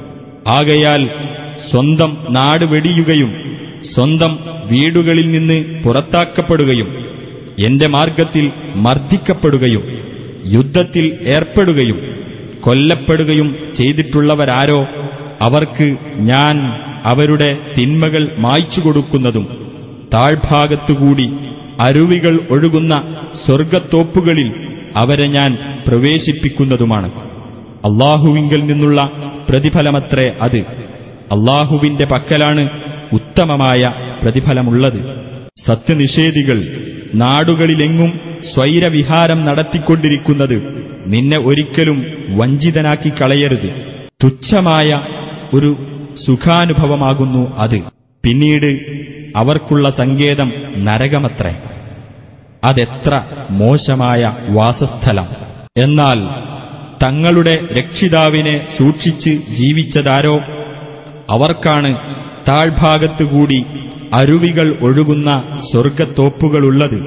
ആകയാൽ സ്വന്തം നാട് വെടിയുകയും സ്വന്തം വീടുകളിൽ നിന്ന് പുറത്താക്കപ്പെടുകയും എന്റെ മാർഗത്തിൽ മർദ്ദിക്കപ്പെടുകയും യുദ്ധത്തിൽ ഏർപ്പെടുകയും കൊല്ലപ്പെടുകയും ചെയ്തിട്ടുള്ളവരാരോ അവർക്ക് ഞാൻ അവരുടെ തിന്മകൾ മായ്ച്ചു കൊടുക്കുന്നതും താഴ്ഭാഗത്തുകൂടി അരുവികൾ ഒഴുകുന്ന സ്വർഗത്തോപ്പുകളിൽ അവരെ ഞാൻ പ്രവേശിപ്പിക്കുന്നതുമാണ് അള്ളാഹുവിങ്കിൽ നിന്നുള്ള പ്രതിഫലമത്രേ അത് അള്ളാഹുവിന്റെ പക്കലാണ് ഉത്തമമായ പ്രതിഫലമുള്ളത് സത്യനിഷേധികൾ നാടുകളിലെങ്ങും സ്വൈരവിഹാരം നടത്തിക്കൊണ്ടിരിക്കുന്നത് നിന്നെ ഒരിക്കലും വഞ്ചിതനാക്കി കളയരുത് തുച്ഛമായ ഒരു സുഖാനുഭവമാകുന്നു അത് പിന്നീട് അവർക്കുള്ള സങ്കേതം നരകമത്രേ അതെത്ര മോശമായ വാസസ്ഥലം എന്നാൽ തങ്ങളുടെ രക്ഷിതാവിനെ സൂക്ഷിച്ച് ജീവിച്ചതാരോ അവർക്കാണ് താഴ്ഭാഗത്തുകൂടി അരുവികൾ ഒഴുകുന്ന സ്വർഗത്തോപ്പുകളുള്ളത്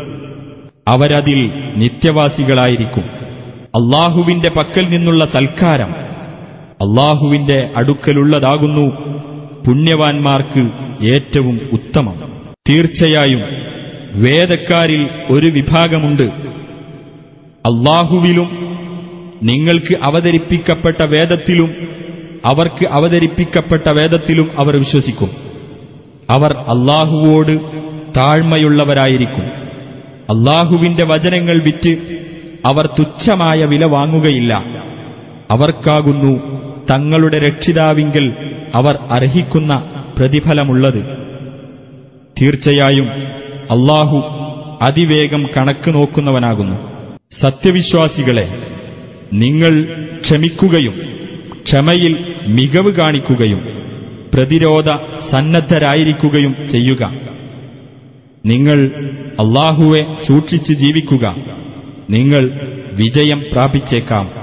അവരതിൽ നിത്യവാസികളായിരിക്കും അള്ളാഹുവിന്റെ പക്കൽ നിന്നുള്ള സൽക്കാരം അള്ളാഹുവിന്റെ അടുക്കലുള്ളതാകുന്നു പുണ്യവാന്മാർക്ക് ഏറ്റവും ഉത്തമം തീർച്ചയായും വേദക്കാരിൽ ഒരു വിഭാഗമുണ്ട് അള്ളാഹുവിലും നിങ്ങൾക്ക് അവതരിപ്പിക്കപ്പെട്ട വേദത്തിലും അവർക്ക് അവതരിപ്പിക്കപ്പെട്ട വേദത്തിലും അവർ വിശ്വസിക്കും അവർ അള്ളാഹുവോട് താഴ്മയുള്ളവരായിരിക്കും അള്ളാഹുവിന്റെ വചനങ്ങൾ വിറ്റ് അവർ തുച്ഛമായ വില വാങ്ങുകയില്ല അവർക്കാകുന്നു തങ്ങളുടെ രക്ഷിതാവിങ്കൽ അവർ അർഹിക്കുന്ന പ്രതിഫലമുള്ളത് തീർച്ചയായും അള്ളാഹു അതിവേഗം കണക്ക് നോക്കുന്നവനാകുന്നു സത്യവിശ്വാസികളെ നിങ്ങൾ ക്ഷമിക്കുകയും ക്ഷമയിൽ മികവ് കാണിക്കുകയും പ്രതിരോധ സന്നദ്ധരായിരിക്കുകയും ചെയ്യുക നിങ്ങൾ അള്ളാഹുവെ സൂക്ഷിച്ച് ജീവിക്കുക നിങ്ങൾ വിജയം പ്രാപിച്ചേക്കാം